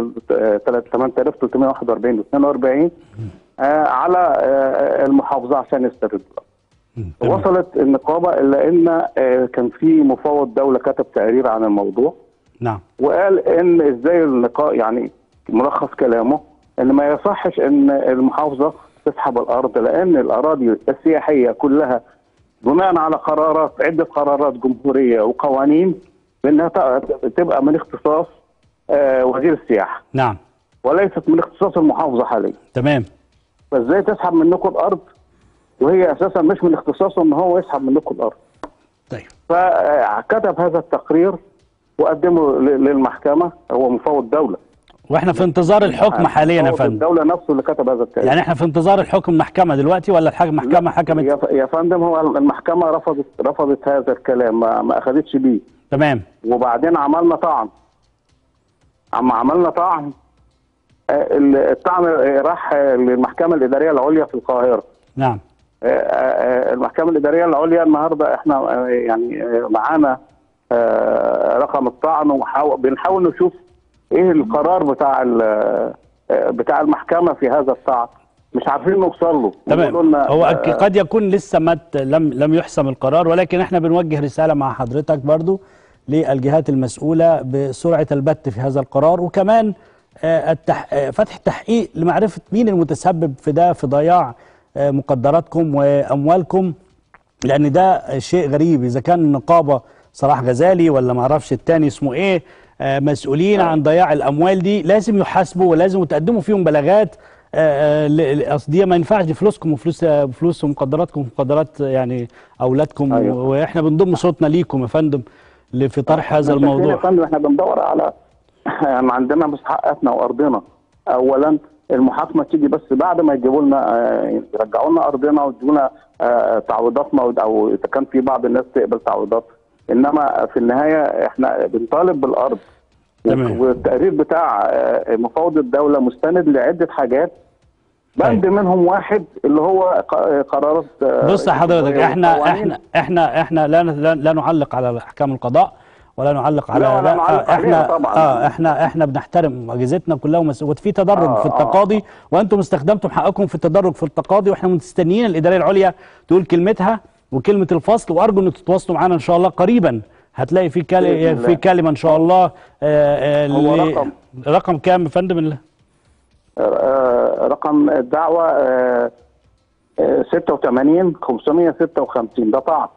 8341 و 42 آه، على آه، المحافظه عشان يستردوا مم. تمام. وصلت النقابه الا ان آه، كان في مفوض دوله كتب تقرير عن الموضوع نعم وقال ان ازاي اللقاء يعني ملخص كلامه ان ما يصحش ان المحافظه تسحب الارض لان الاراضي السياحيه كلها بناء على قرارات عده قرارات جمهوريه وقوانين بانها ت- تبقى من اختصاص آه، وزير السياحه نعم وليست من اختصاص المحافظه حاليا تمام فازاي تسحب منكم الارض وهي اساسا مش من اختصاصه ان هو يسحب منكم الارض طيب فكتب هذا التقرير وقدمه ل- للمحكمه هو مفوض دوله واحنا في انتظار الحكم حاليا يا مفوض فندم الدوله نفسه اللي كتب هذا التقرير يعني احنا في انتظار الحكم محكمه دلوقتي ولا الحاجه محكمه حكمت يا ف- يا فندم هو المحكمه رفضت رفضت هذا الكلام ما, ما اخذتش بيه تمام وبعدين عملنا طعن اما عملنا طعن آه، الطعن آه، راح آه، للمحكمه الاداريه العليا في القاهره نعم آه، آه، المحكمه الاداريه العليا النهارده احنا آه، يعني آه، معانا آه، رقم الطعن وبنحاول نشوف ايه القرار بتاع ال- آه، بتاع المحكمه في هذا الطعن مش عارفين نوصل له تمام بيقولوا لنا، هو آه، أك- قد يكون لسه ما ت- لم لم يحسم القرار ولكن احنا بنوجه رساله مع حضرتك برضو للجهات المسؤوله بسرعه البت في هذا القرار وكمان آه، التح... آه، فتح التحقيق لمعرفه مين المتسبب في ده في ضياع آه، مقدراتكم واموالكم لان ده شيء غريب اذا كان النقابه صلاح غزالي ولا ما اعرفش التاني اسمه ايه آه، مسؤولين عن ضياع الاموال دي لازم يحاسبوا ولازم تقدموا فيهم بلاغات آه، آه، ل- ل- اصل دي ما ينفعش دي فلوسكم وفلوس آه، فلوس ومقدراتكم ومقدرات يعني اولادكم أيوة. و- واحنا بنضم صوتنا ليكم يا فندم ل- في طرح هذا إحنا شايفين يا الموضوع فندم احنا بندور على يعني عندنا مستحقاتنا وارضنا اولا المحاكمه تيجي بس بعد ما يجيبوا لنا آه، يرجعوا لنا ارضنا ويدوا لنا آه، تعويضاتنا او اذا كان في بعض الناس تقبل تعويضات انما في النهايه احنا بنطالب بالارض تمام. والتقرير بتاع آه، مفوض الدوله مستند لعده حاجات بند طيب. منهم واحد اللي هو ق- قرارات آه، بص يا حضرتك الجمهورية احنا والقوانين. احنا احنا احنا لا لا, لا نعلق على احكام القضاء ولا نعلق على لا، ولا نعلق آه، احنا عليها طبعاً. اه احنا احنا بنحترم اجهزتنا كلها ومس... وفي تدرج آه، في آه. التقاضي وانتم استخدمتم حقكم في التدرج في التقاضي واحنا مستنيين الاداريه العليا تقول كلمتها وكلمه الفصل وارجو انك تتواصلوا معانا ان شاء الله قريبا هتلاقي في كل... بإذن الله. في كلمه ان شاء الله آه آه هو ل- رقم. رقم كام يا فندم ال- آه، رقم الدعوة آه، آه، 86 556 ده طعن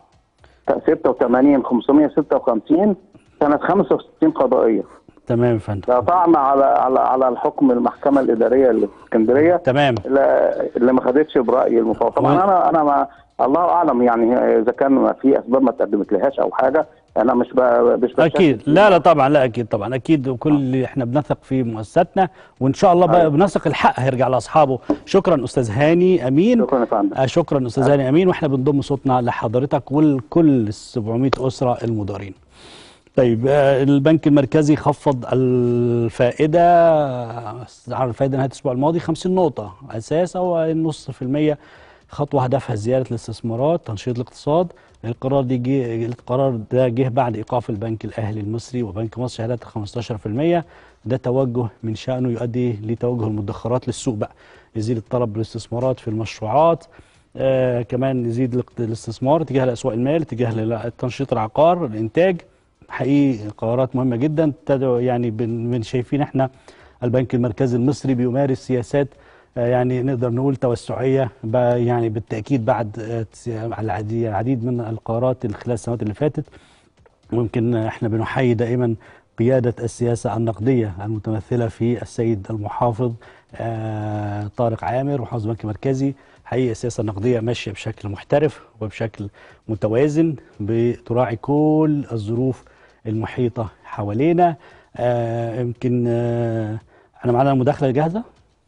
86 556 سنة 65 قضائية تمام يا فندم ده طعن على على على الحكم المحكمة الإدارية اللي في اسكندرية تمام اللي اللي ما خدتش برأي المفوض طبعا و- انا انا ما الله اعلم يعني اذا كان في اسباب ما تقدمت لهاش او حاجه انا مش ب... مش بشكك اكيد فيه. لا لا طبعا لا اكيد طبعا اكيد وكل احنا بنثق في مؤسساتنا وان شاء الله بقى أيوة. بنثق الحق هيرجع لاصحابه شكرا استاذ هاني امين شكرا يا فندم آه، شكرا استاذ هاني امين واحنا بنضم صوتنا لحضرتك ولكل ال 700 اسره المدارين. طيب آه، البنك المركزي خفض الفائده آه، على الفائده نهايه الاسبوع الماضي 50 نقطه اساس هو النص في المية خطوه هدفها زياده الاستثمارات تنشيط الاقتصاد القرار دي جه القرار ده جه بعد ايقاف البنك الاهلي المصري وبنك مصر شهادات 15% ده توجه من شانه يؤدي لتوجه المدخرات للسوق بقى يزيد الطلب بالاستثمارات في المشروعات آه كمان يزيد الاقت- الاستثمار تجاه الاسواق المال تجاه التنشيط العقار الانتاج حقيقي قرارات مهمه جدا تدعو يعني بن بن شايفين احنا البنك المركزي المصري بيمارس سياسات آه، يعني نقدر نقول توسعيه بقى يعني بالتاكيد بعد آه، تس- العديد العديد من القرارات خلال السنوات اللي فاتت ممكن احنا بنحيي دائما قيادة السياسة النقدية المتمثلة في السيد المحافظ آه، طارق عامر محافظ البنك المركزي حقيقة السياسة النقدية ماشية بشكل محترف وبشكل متوازن بتراعي كل الظروف المحيطة حوالينا آه، يمكن آه، احنا معانا المداخلة جاهزة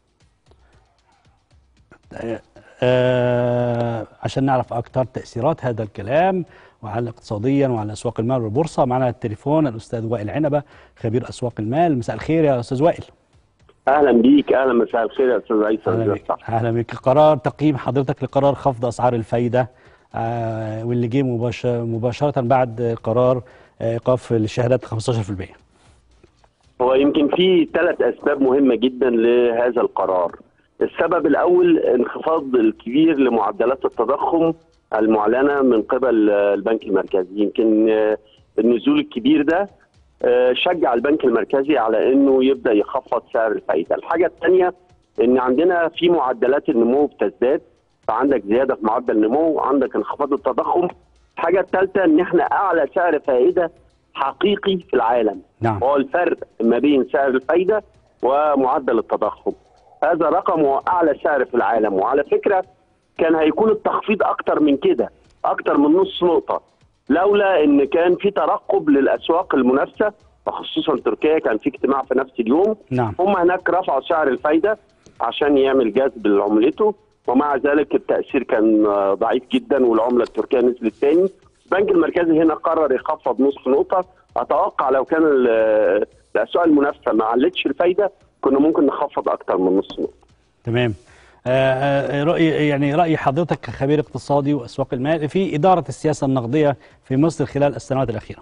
آه، عشان نعرف اكثر تاثيرات هذا الكلام وعلى اقتصاديا وعلى اسواق المال والبورصه معنا على التليفون الاستاذ وائل عنبه خبير اسواق المال مساء الخير يا استاذ وائل اهلا بيك اهلا مساء الخير يا استاذ عيسى اهلا بك اهلا بك قرار تقييم حضرتك لقرار خفض اسعار الفايده آه واللي جه مباش- مباشره بعد قرار آه، ايقاف الشهادات 15% هو يمكن في ثلاث اسباب مهمه جدا لهذا القرار السبب الاول انخفاض الكبير لمعدلات التضخم المعلنه من قبل آه، البنك المركزي يمكن آه، النزول الكبير ده آه، شجع البنك المركزي على انه يبدا يخفض سعر الفائده الحاجه الثانيه ان عندنا في معدلات النمو بتزداد فعندك زياده في معدل النمو عندك انخفاض التضخم الحاجه الثالثه ان احنا اعلى سعر فائده حقيقي في العالم نعم هو الفرق ما بين سعر الفايده ومعدل التضخم هذا رقم هو اعلى سعر في العالم وعلى فكره كان هيكون التخفيض اكتر من كده اكتر من نص نقطه لولا ان كان في ترقب للاسواق المنافسه وخصوصا تركيا كان في اجتماع في نفس اليوم نعم هم هناك رفعوا سعر الفايده عشان يعمل جذب لعملته ومع ذلك التاثير كان آه، ضعيف جدا والعمله التركيه نزلت تاني البنك المركزي هنا قرر يخفض نص نقطه اتوقع لو كان ال- الاسواق المنافسه ما علتش الفايده كنا ممكن نخفض اكتر من نص نقطه تمام آه، آه، رأي يعني رأي حضرتك كخبير اقتصادي وأسواق المال في إدارة السياسة النقدية في مصر خلال السنوات الأخيرة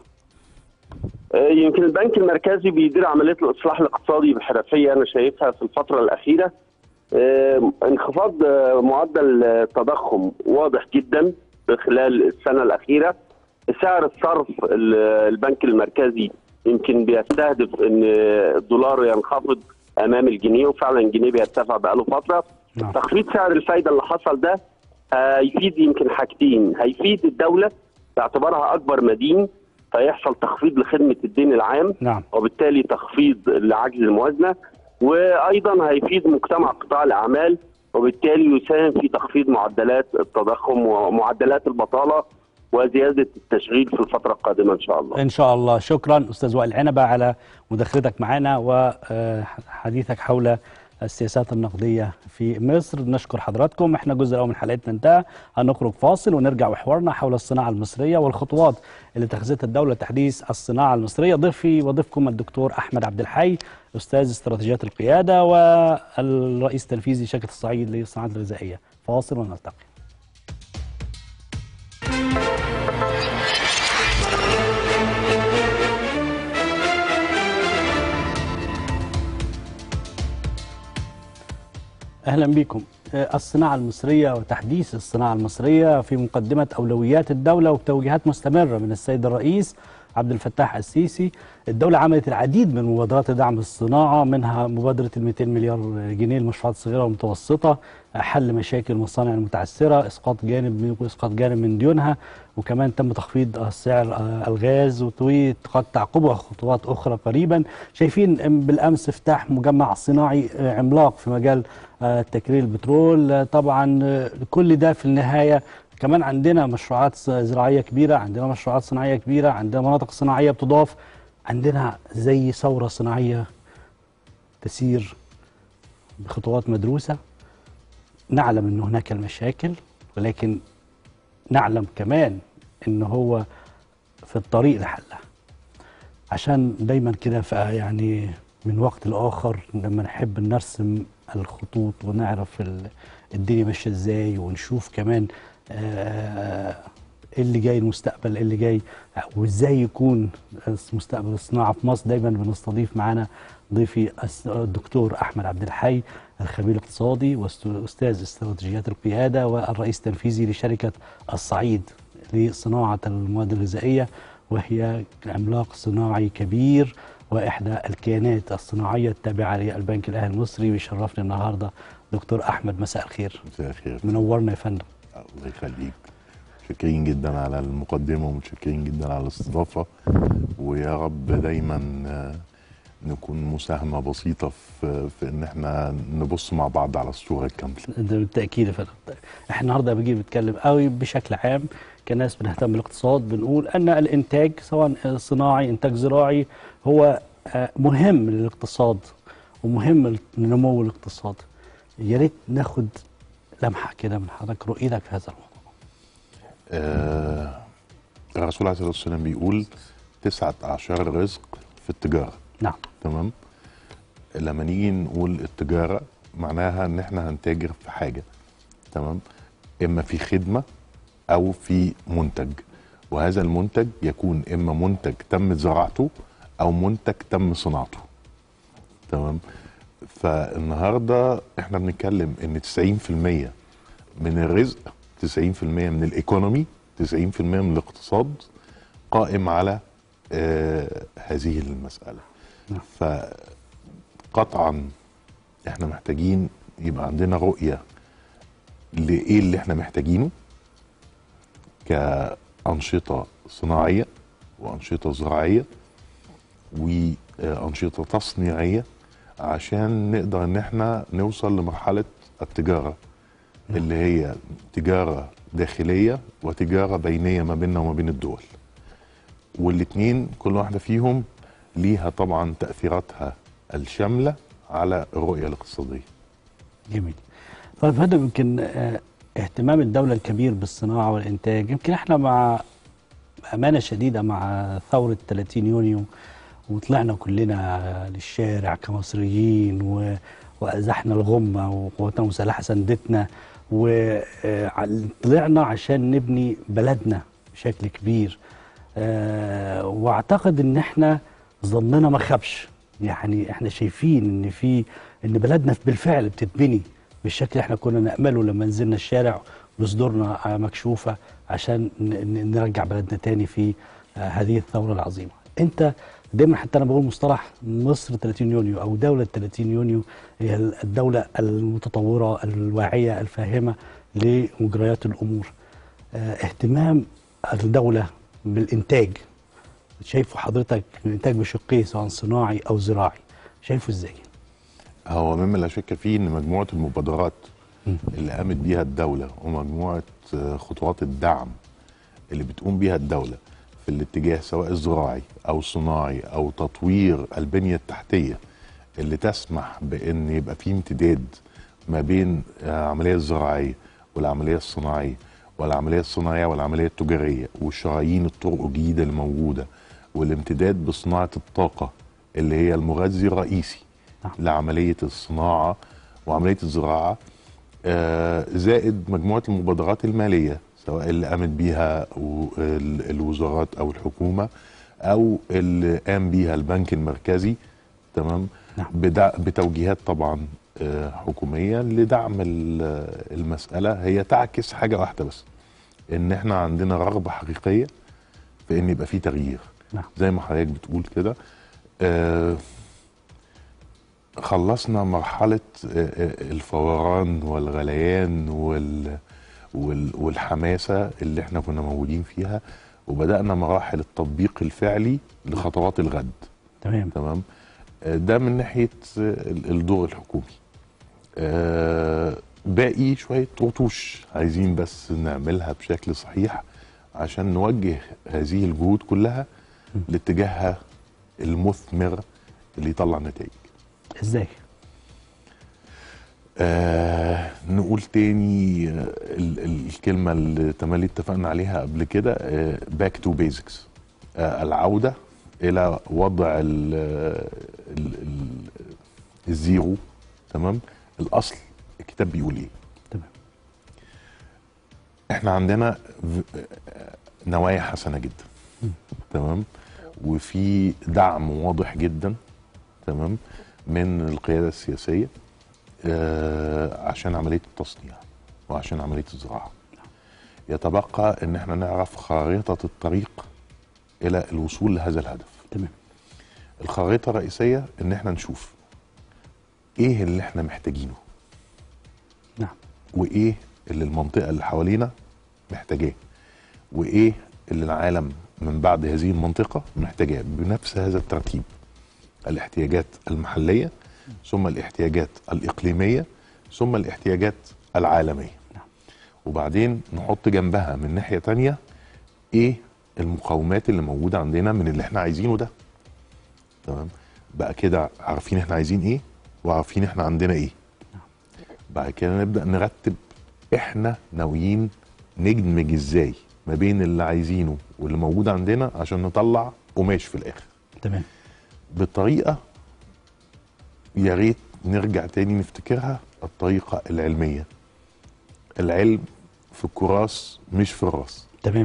آه، يمكن البنك المركزي بيدير عمليه الاصلاح الاقتصادي بحرفيه انا شايفها في الفتره الاخيره آه، انخفاض آه، معدل آه، التضخم واضح جدا خلال السنه الاخيره سعر الصرف ال- البنك المركزي يمكن بيستهدف ان الدولار ينخفض امام الجنيه وفعلا الجنيه بيرتفع بقاله فتره نعم. تخفيض سعر الفايده اللي حصل ده هيفيد يمكن حاجتين هيفيد الدوله باعتبارها اكبر مدين فيحصل تخفيض لخدمه الدين العام نعم وبالتالي تخفيض لعجز الموازنه وايضا هيفيد مجتمع قطاع الاعمال وبالتالي يساهم في تخفيض معدلات التضخم ومعدلات البطاله وزياده التشغيل في الفتره القادمه ان شاء الله. إن شاء الله شكرا أستاذ وائل عنبة على مداخلتك معنا وحديثك حول السياسات النقدية في مصر نشكر حضراتكم احنا جزء الأول من حلقتنا انتهى هنخرج فاصل ونرجع وحوارنا حول الصناعة المصرية والخطوات اللي اتخذتها الدولة لتحديث الصناعة المصرية ضيفي وضيفكم الدكتور أحمد عبد الحي أستاذ استراتيجيات القيادة والرئيس التنفيذي شركة الصعيد للصناعات الغذائية فاصل ونلتقي اهلا بكم آه، الصناعه المصريه وتحديث الصناعه المصريه في مقدمه اولويات الدوله وتوجيهات مستمره من السيد الرئيس عبد الفتاح السيسي الدولة عملت العديد من مبادرات دعم الصناعة منها مبادرة ال 200 مليار جنيه للمشروعات الصغيرة والمتوسطة حل مشاكل المصانع المتعثرة إسقاط جانب من إسقاط جانب من ديونها وكمان تم تخفيض سعر آه، الغاز وقد تعقبها خطوات أخرى قريبا شايفين بالأمس افتتاح مجمع صناعي آه، عملاق في مجال آه، تكرير البترول آه، طبعا آه، كل ده في النهاية كمان عندنا مشروعات ز- زراعيه كبيره عندنا مشروعات صناعيه كبيره عندنا مناطق صناعيه بتضاف عندنا زي ثوره صناعيه تسير بخطوات مدروسه نعلم ان هناك المشاكل ولكن نعلم كمان ان هو في الطريق لحلها عشان دايما كده ف- يعني من وقت لاخر لما نحب نرسم الخطوط ونعرف ال- الدنيا ماشيه ازاي ونشوف كمان آه، ايه اللي جاي المستقبل ايه اللي جاي وازاي يكون مستقبل الصناعه في مصر دايما بنستضيف معانا ضيفي الس- الدكتور احمد عبد الحي الخبير الاقتصادي واستاذ استراتيجيات القياده والرئيس التنفيذي لشركه الصعيد لصناعه المواد الغذائيه وهي عملاق صناعي كبير واحدى الكيانات الصناعيه التابعه للبنك الاهلي المصري بيشرفني النهارده دكتور احمد مساء الخير مساء الخير منورنا يا فندم الله يخليك متشكرين جدا على المقدمة ومتشكرين جدا على الاستضافة ويا رب دايما آه، نكون مساهمة بسيطة في, في ان احنا نبص مع بعض على الصورة الكاملة ده بالتاكيد يا فندم احنا النهارده بنيجي بنتكلم قوي بشكل عام كناس بنهتم بالاقتصاد بنقول ان الانتاج سواء صناعي انتاج زراعي هو آه، مهم للاقتصاد ومهم لنمو الاقتصاد يا ريت ناخد لمحه كده من حضرتك رؤيتك في هذا الموضوع آه الرسول عليه الصلاة والسلام بيقول تسعة أعشار الرزق في التجارة نعم تمام لما نيجي نقول التجارة معناها ان احنا هنتاجر في حاجة تمام اما في خدمة او في منتج وهذا المنتج يكون اما منتج تم زراعته او منتج تم صناعته تمام فالنهارده احنا بنتكلم ان 90% من الرزق 90% من الايكونومي 90% من الاقتصاد قائم على آه هذه المسألة نعم. فقطعا احنا محتاجين يبقى عندنا رؤية لإيه اللي احنا محتاجينه كأنشطة صناعية وأنشطة زراعية وأنشطة تصنيعية عشان نقدر ان احنا نوصل لمرحلة التجارة اللي هي تجارة داخلية وتجارة بينية ما بيننا وما بين الدول والاتنين كل واحدة فيهم ليها طبعا تأثيراتها الشاملة على الرؤية الاقتصادية جميل طيب يا فندم يمكن آه، اهتمام الدولة الكبير بالصناعة والإنتاج يمكن احنا مع أمانة شديدة مع ثورة 30 يونيو وطلعنا كلنا للشارع كمصريين و... وأزحنا الغمة وقواتنا المسلحة سندتنا وطلعنا عشان نبني بلدنا بشكل كبير آه، واعتقد ان احنا ظننا ما خابش يعني احنا شايفين ان في ان بلدنا بالفعل بتتبني بالشكل اللي احنا كنا نامله لما نزلنا الشارع وصدورنا آه، مكشوفه عشان ن- ن- نرجع بلدنا تاني في آه، هذه الثوره العظيمه. انت دايما حتى انا بقول مصطلح مصر 30 يونيو او دوله 30 يونيو هي الدوله المتطوره الواعيه الفاهمه لمجريات الامور. آه، اهتمام الدوله بالانتاج شايفه حضرتك الانتاج بشقيه سواء صناعي او زراعي شايفه ازاي؟ هو مما لا شك فيه ان مجموعة المبادرات مم. اللي قامت بيها الدولة ومجموعة آه، خطوات الدعم اللي بتقوم بيها الدولة في الاتجاه سواء الزراعي او الصناعي او تطوير البنية التحتية اللي تسمح بان يبقى في امتداد ما بين آه، العملية الزراعية والعملية الصناعية والعملية الصناعية والعملية التجارية والشرايين الطرق الجديدة اللي موجودة والامتداد بصناعة الطاقة اللي هي المغذي الرئيسي نعم. لعملية الصناعة وعملية الزراعة آه، زائد مجموعة المبادرات المالية سواء اللي قامت بيها و- ال- الوزارات أو الحكومة أو اللي قام بيها البنك المركزي تمام نعم. بدع بتوجيهات طبعا آه، حكومية لدعم ال- المسألة هي تعكس حاجة واحدة بس إن إحنا عندنا رغبة حقيقية في إن يبقى في تغيير نعم زي ما حضرتك بتقول كده آه، خلصنا مرحلة آه، آه، الفوران والغليان وال وال- والحماسة اللي احنا كنا موجودين فيها وبدأنا مراحل التطبيق الفعلي لخطوات الغد تمام تمام آه، ده من ناحية آه، ال- الدور الحكومي آه، باقي شويه رطوش عايزين بس نعملها بشكل صحيح عشان نوجه هذه الجهود كلها لاتجاهها المثمر اللي يطلع نتائج ازاي آه نقول تاني آه ال- ال- الكلمة اللي تملي اتفقنا عليها قبل كده باك تو بيزكس العودة إلى وضع ال ال ال الزيرو تمام الأصل الكتاب بيقول إيه تمام احنا عندنا ف- آه، نوايا حسنة جدا تمام وفي دعم واضح جدا تمام من القيادة السياسية آه، عشان عمليه التصنيع وعشان عمليه الزراعه يتبقى ان احنا نعرف خارطه الطريق الى الوصول لهذا الهدف تمام الخريطه الرئيسيه ان احنا نشوف ايه اللي احنا محتاجينه نعم وايه اللي المنطقه اللي حوالينا محتاجاه وايه اللي العالم من بعد هذه المنطقه محتاجاه بنفس هذا الترتيب الاحتياجات المحليه ثم الاحتياجات الاقليميه ثم الاحتياجات العالميه نعم. وبعدين نحط جنبها من ناحيه تانية ايه المقاومات اللي موجوده عندنا من اللي احنا عايزينه ده تمام بقى كده عارفين احنا عايزين ايه وعارفين احنا عندنا ايه بعد كده نبدا نرتب احنا ناويين ندمج ازاي ما بين اللي عايزينه واللي موجود عندنا عشان نطلع قماش في الاخر تمام بطريقه يا ريت نرجع تاني نفتكرها الطريقه العلميه العلم في الكراس مش في الراس تمام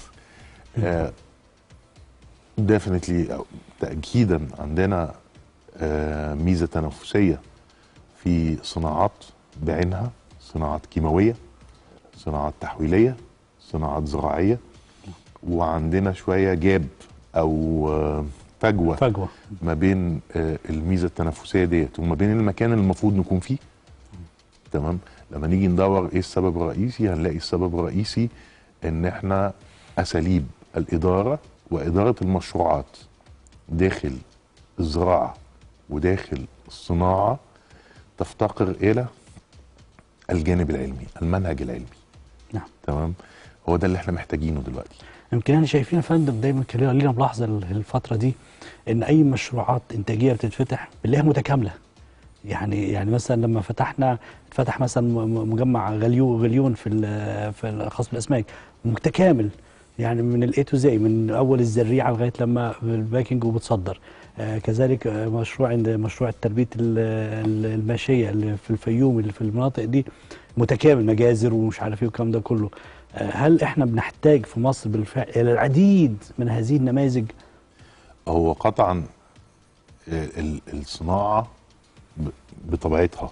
ديفنتلي تاكيدا عندنا آه، ميزه تنافسيه في صناعات بعينها صناعات كيماويه صناعات تحويليه صناعات زراعيه وعندنا شويه جاب او آه، فجوه فجوه ما بين آه، الميزه التنافسيه ديت وما بين المكان اللي المفروض نكون فيه تمام لما نيجي ندور ايه السبب الرئيسي هنلاقي السبب الرئيسي ان احنا اساليب الاداره واداره المشروعات داخل الزراعه وداخل الصناعه تفتقر الى الجانب العلمي المنهج العلمي نعم تمام هو ده اللي احنا محتاجينه دلوقتي يمكن احنا شايفين يا فندم دايما كان لينا ملاحظه الفتره دي ان اي مشروعات انتاجيه بتتفتح بنلاقيها متكامله يعني يعني مثلا لما فتحنا فتح مثلا م- م- مجمع غليو غليون في ال- في الخاص بالاسماك متكامل يعني من الاي تو زي من اول الزريعه لغايه لما الباكينج وبتصدر آه كذلك آه، مشروع عند مشروع تربيه ال- ال- الماشيه اللي في الفيوم اللي في المناطق دي متكامل مجازر ومش عارف ايه والكلام ده كله آه، هل احنا بنحتاج في مصر بالفعل الى العديد من هذه النماذج هو قطعا ال- ال- الصناعه ب- بطبيعتها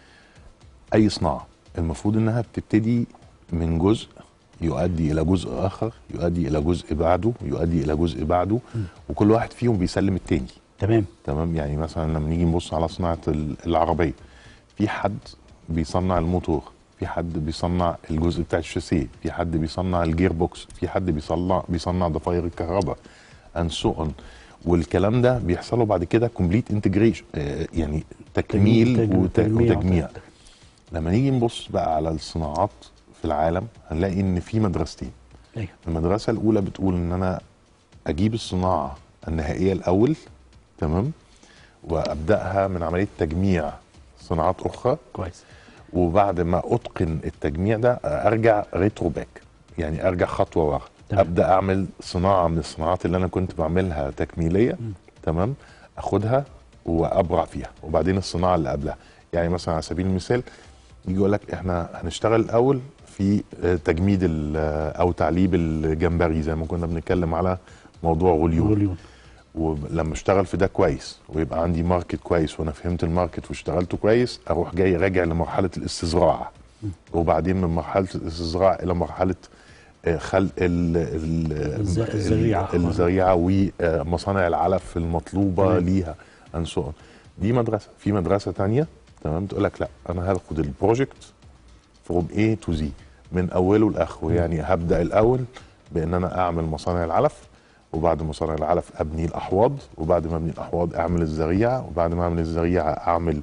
اي صناعه المفروض انها بتبتدي من جزء يؤدي الى جزء اخر يؤدي الى جزء بعده يؤدي الى جزء بعده وكل واحد فيهم بيسلم التاني تمام تمام يعني مثلا لما نيجي نبص على صناعه ال- العربيه في حد بيصنع الموتور في حد بيصنع الجزء بتاع الشاسيه في حد بيصنع الجير بوكس في حد بيصنع بيصنع ضفاير الكهرباء and so on والكلام ده بيحصله بعد كده كومبليت انتجريشن يعني تكميل تج- وت- تجميع وتجميع لما نيجي نبص بقى على الصناعات في العالم هنلاقي ان في مدرستين أيوة. المدرسه الاولى بتقول ان انا اجيب الصناعه النهائيه الاول تمام وابداها من عمليه تجميع صناعات اخرى كويس وبعد ما اتقن التجميع ده ارجع ريترو باك يعني ارجع خطوه ورا تمام. ابدا اعمل صناعه من الصناعات اللي انا كنت بعملها تكميليه تمام اخدها وابرع فيها وبعدين الصناعه اللي قبلها يعني مثلا على سبيل المثال يجي يقول لك احنا هنشتغل الاول في آه، تجميد ال- آه، او تعليب الجمبري زي ما كنا بنتكلم على موضوع غليون غليون ولما اشتغل في ده كويس ويبقى عندي ماركت كويس وانا فهمت الماركت واشتغلته كويس اروح جاي راجع لمرحله الاستزراع وبعدين من مرحله الاستزراع الى مرحله آه، خلق ال ال الز- ال- الزريعة. الزريعه ومصانع العلف المطلوبه تمام. ليها and so on. دي مدرسه في مدرسه تانية تمام تقول لك لا انا هاخد البروجكت فروم اي تو زي من اوله لاخره يعني هبدا الاول بان انا اعمل مصانع العلف وبعد مصانع العلف ابني الاحواض وبعد ما ابني الاحواض اعمل الزريعه وبعد ما اعمل الزريعه اعمل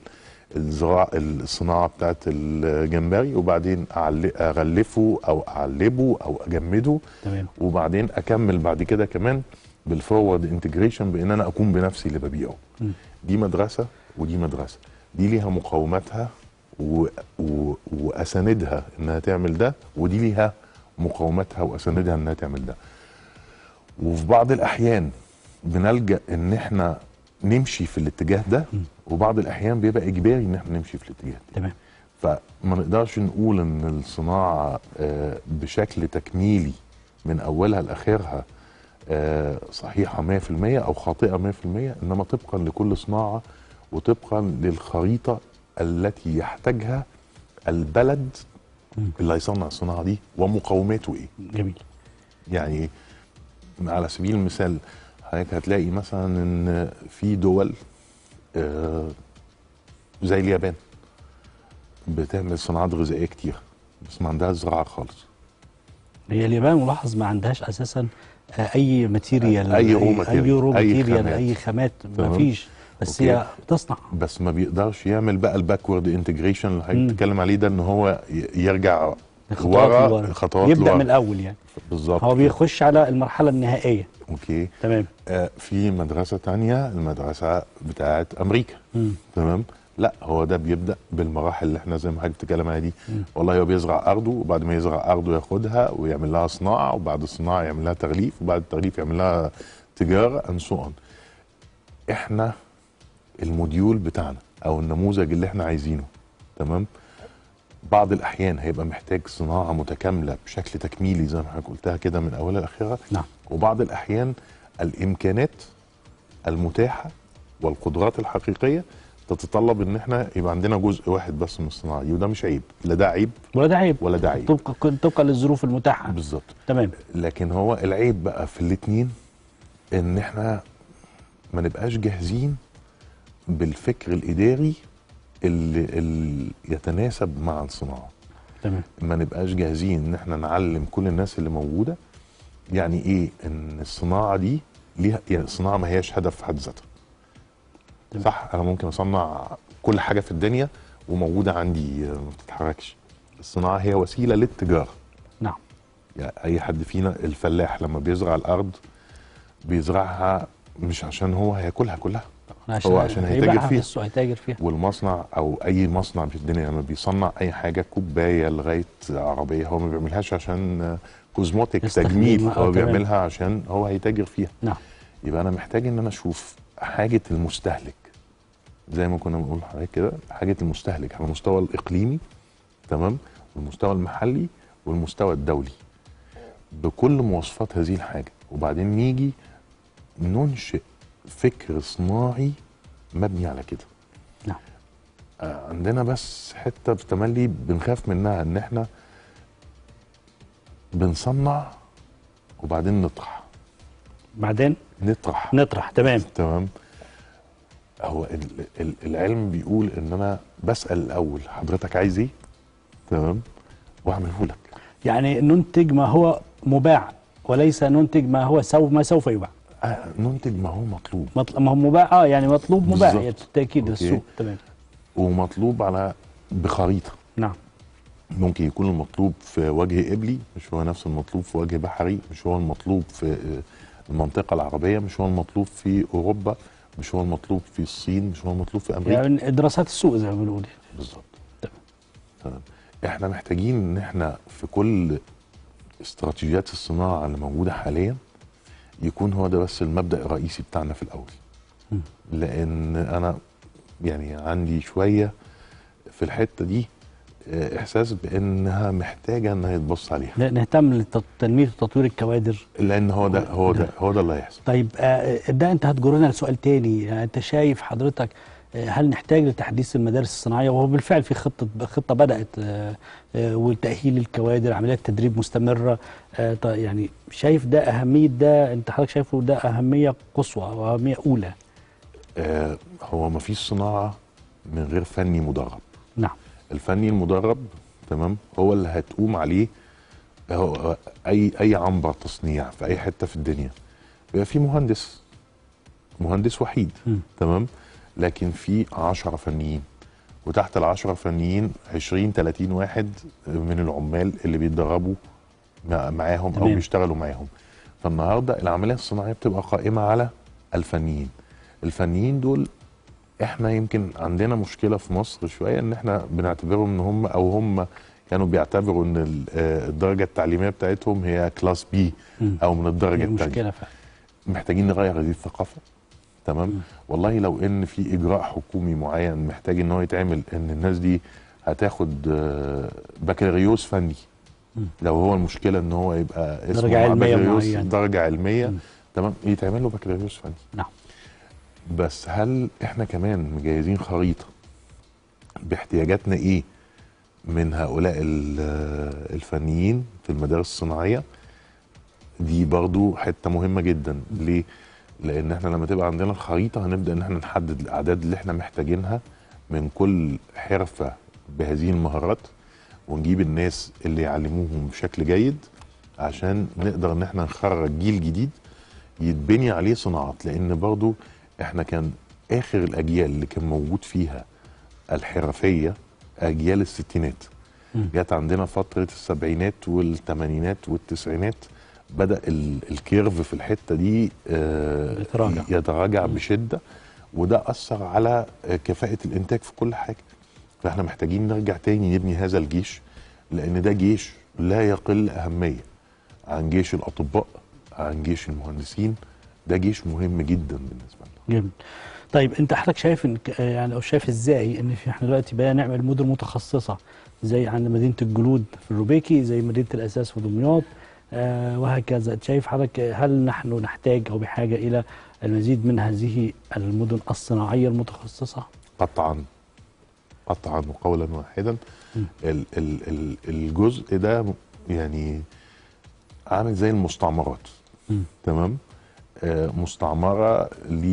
الزراعه الصناعه بتاعت الجمبري وبعدين أعل- اغلفه او اعلبه او اجمده تمام وبعدين اكمل بعد كده كمان بالفورورد انتجريشن بان انا اكون بنفسي اللي ببيعه مم. دي مدرسه ودي مدرسه دي ليها مقاوماتها و... و... واساندها انها تعمل ده ودي ليها مقاوماتها واساندها انها تعمل ده وفي بعض الاحيان بنلجا ان احنا نمشي في الاتجاه ده وبعض الاحيان بيبقى اجباري ان احنا نمشي في الاتجاه ده تمام فما نقدرش نقول ان الصناعه آه، بشكل تكميلي من اولها لاخرها آه، صحيحه 100% او خاطئه 100% انما طبقا لكل صناعه وطبقا للخريطه التي يحتاجها البلد اللي هيصنع الصناعه دي ومقوماته ايه جميل يعني على سبيل المثال حضرتك هتلاقي مثلا ان في دول آه، زي اليابان بتعمل صناعات غذائيه كتير بس ما عندهاش زراعه خالص هي اليابان ملاحظ ما عندهاش اساسا آه، اي ماتيريال أي raw اي material، رو أي ماتيريال خامات. اي خامات ما تمام. فيش بس أوكي. هي بتصنع بس ما بيقدرش يعمل بقى الباكورد انتجريشن اللي مم. حضرتك بتتكلم عليه ده ان هو ي- يرجع خطوات ورا لورا. خطوات يبدا لورا. من الاول يعني بالظبط هو بيخش على المرحله النهائيه اوكي تمام آه في مدرسه تانية المدرسه بتاعت امريكا مم. تمام لا هو ده بيبدا بالمراحل اللي احنا زي ما حضرتك بتتكلم عليها دي والله هو بيزرع ارضه وبعد ما يزرع ارضه ياخدها ويعمل لها صناعه وبعد الصناعه يعمل لها تغليف وبعد التغليف يعمل لها تجاره and so on احنا الموديول بتاعنا او النموذج اللي احنا عايزينه تمام بعض الاحيان هيبقى محتاج صناعه متكامله بشكل تكميلي زي ما حضرتك قلتها كده من اولها لاخرها نعم وبعض الاحيان الامكانات المتاحه والقدرات الحقيقيه تتطلب ان احنا يبقى عندنا جزء واحد بس من الصناعه دي وده مش عيب لا ده عيب ولا ده عيب ولا ده عيب طبقا طبقا للظروف المتاحه بالظبط تمام لكن هو العيب بقى في الاتنين ان احنا ما نبقاش جاهزين بالفكر الاداري اللي, اللي يتناسب مع الصناعه تمام ما نبقاش جاهزين ان احنا نعلم كل الناس اللي موجوده يعني ايه ان الصناعه دي ليها يعني الصناعه ما هياش هدف في حد ذاتها تمام. صح انا ممكن اصنع كل حاجه في الدنيا وموجوده عندي آه، ما بتتحركش الصناعه هي وسيله للتجاره نعم يعني اي حد فينا الفلاح لما بيزرع الارض بيزرعها مش عشان هو هياكلها كلها هو عشان هيتاجر هيبيعها في فيها. السوق هيتاجر فيها والمصنع او اي مصنع في الدنيا لما بيصنع اي حاجه كوبايه لغايه عربيه هو ما بيعملهاش عشان كوزموتيك يستخدمها، تجميل آه، هو تمام. بيعملها عشان هو هيتاجر فيها نعم يبقى انا محتاج ان انا اشوف حاجه المستهلك زي ما كنا بنقول لحضرتك كده حاجه المستهلك على المستوى الاقليمي تمام والمستوى المحلي والمستوى الدولي بكل مواصفات هذه الحاجه وبعدين نيجي ننشئ فكر صناعي مبني على كده نعم آه، عندنا بس حته في تملي بنخاف منها ان احنا بنصنع وبعدين نطرح بعدين نطرح نطرح تمام تمام هو ال- ال- العلم بيقول ان انا بسال الاول حضرتك عايز ايه تمام واعمله لك يعني ننتج ما هو مباع وليس ننتج ما هو سوف ما سوف يباع آه ننتج ما هو مطلوب مطلب ما هو مباع اه يعني مطلوب مباع بالظبط. يعني بالتاكيد أوكي. السوق تمام ومطلوب على بخريطه نعم ممكن يكون المطلوب في وجه قبلي مش هو نفس المطلوب في وجه بحري مش هو المطلوب في آه، المنطقه العربيه مش هو المطلوب في اوروبا مش هو المطلوب في الصين مش هو المطلوب في امريكا يعني دراسات السوق زي ما بنقول بالظبط تمام. تمام احنا محتاجين ان احنا في كل استراتيجيات الصناعه اللي موجوده حاليا يكون هو ده بس المبدا الرئيسي بتاعنا في الاول مم. لان انا يعني عندي شويه في الحته دي آه، احساس بانها محتاجه انها يتبص عليها ن- نهتم لتنميه وتطوير الكوادر لان هو ده هو ده هو ده اللي هيحصل طيب آه، ده انت هتجرنا لسؤال تاني يعني انت شايف حضرتك آه، هل نحتاج لتحديث المدارس الصناعيه وهو بالفعل في خطه خطه بدات آه، آه، وتاهيل الكوادر عمليات تدريب مستمره آه، ط- يعني شايف ده اهميه ده انت حضرتك شايفه ده اهميه قصوى او اهميه اولى آه هو ما فيش صناعه من غير فني مدرب نعم الفني المدرب تمام هو اللي هتقوم عليه هو اي اي عنبر تصنيع في اي حته في الدنيا بيبقى في مهندس مهندس وحيد مم. تمام لكن في عشرة فنيين وتحت العشرة فنيين 20 30 واحد من العمال اللي بيتدربوا مع- معاهم او تمام. بيشتغلوا معاهم فالنهارده العمليه الصناعيه بتبقى قائمه على الفنيين الفنيين دول احنا يمكن عندنا مشكله في مصر شويه ان احنا بنعتبرهم ان هم او هم كانوا بيعتبروا ان ال- آه، الدرجه التعليميه بتاعتهم هي كلاس بي مم. او من الدرجه الثانيه مشكله فعلا محتاجين نغير هذه الثقافه تمام والله لو ان في اجراء حكومي معين محتاج ان هو يتعمل ان الناس دي هتاخد آه، بكالوريوس فني لو هو المشكله ان هو يبقى اسمه درجة مع علمية بكالوريوس معينة. درجه علميه تمام يتعمل له بكالوريوس فني نعم بس هل احنا كمان مجهزين خريطه باحتياجاتنا ايه من هؤلاء ال- الفنيين في المدارس الصناعيه دي برضو حته مهمه جدا ليه لان احنا لما تبقى عندنا الخريطه هنبدا ان احنا نحدد الاعداد اللي احنا محتاجينها من كل حرفه بهذه المهارات ونجيب الناس اللي يعلموهم بشكل جيد عشان نقدر ان احنا نخرج جيل جديد يتبني عليه صناعات لان برضو احنا كان اخر الاجيال اللي كان موجود فيها الحرفيه اجيال الستينات جت عندنا فتره السبعينات والثمانينات والتسعينات بدا ال- الكيرف في الحته دي آه، يتراجع. يتراجع بشده وده اثر على آه، كفاءه الانتاج في كل حاجه فاحنا محتاجين نرجع تاني نبني هذا الجيش لان ده جيش لا يقل اهميه عن جيش الاطباء عن جيش المهندسين ده جيش مهم جدا بالنسبه لنا جميل طيب انت حضرتك شايف ان ك- يعني او شايف ازاي ان في احنا دلوقتي بقينا نعمل مدن متخصصه زي عند مدينه الجلود في الروبيكي زي مدينه الاساس في دمياط آه وهكذا شايف حضرتك هل نحن نحتاج او بحاجه الى المزيد من هذه المدن الصناعيه المتخصصه؟ قطعا قطعا وقولا واحدا ال ال ال الجزء ده يعني عامل زي المستعمرات مم. تمام آه مستعمره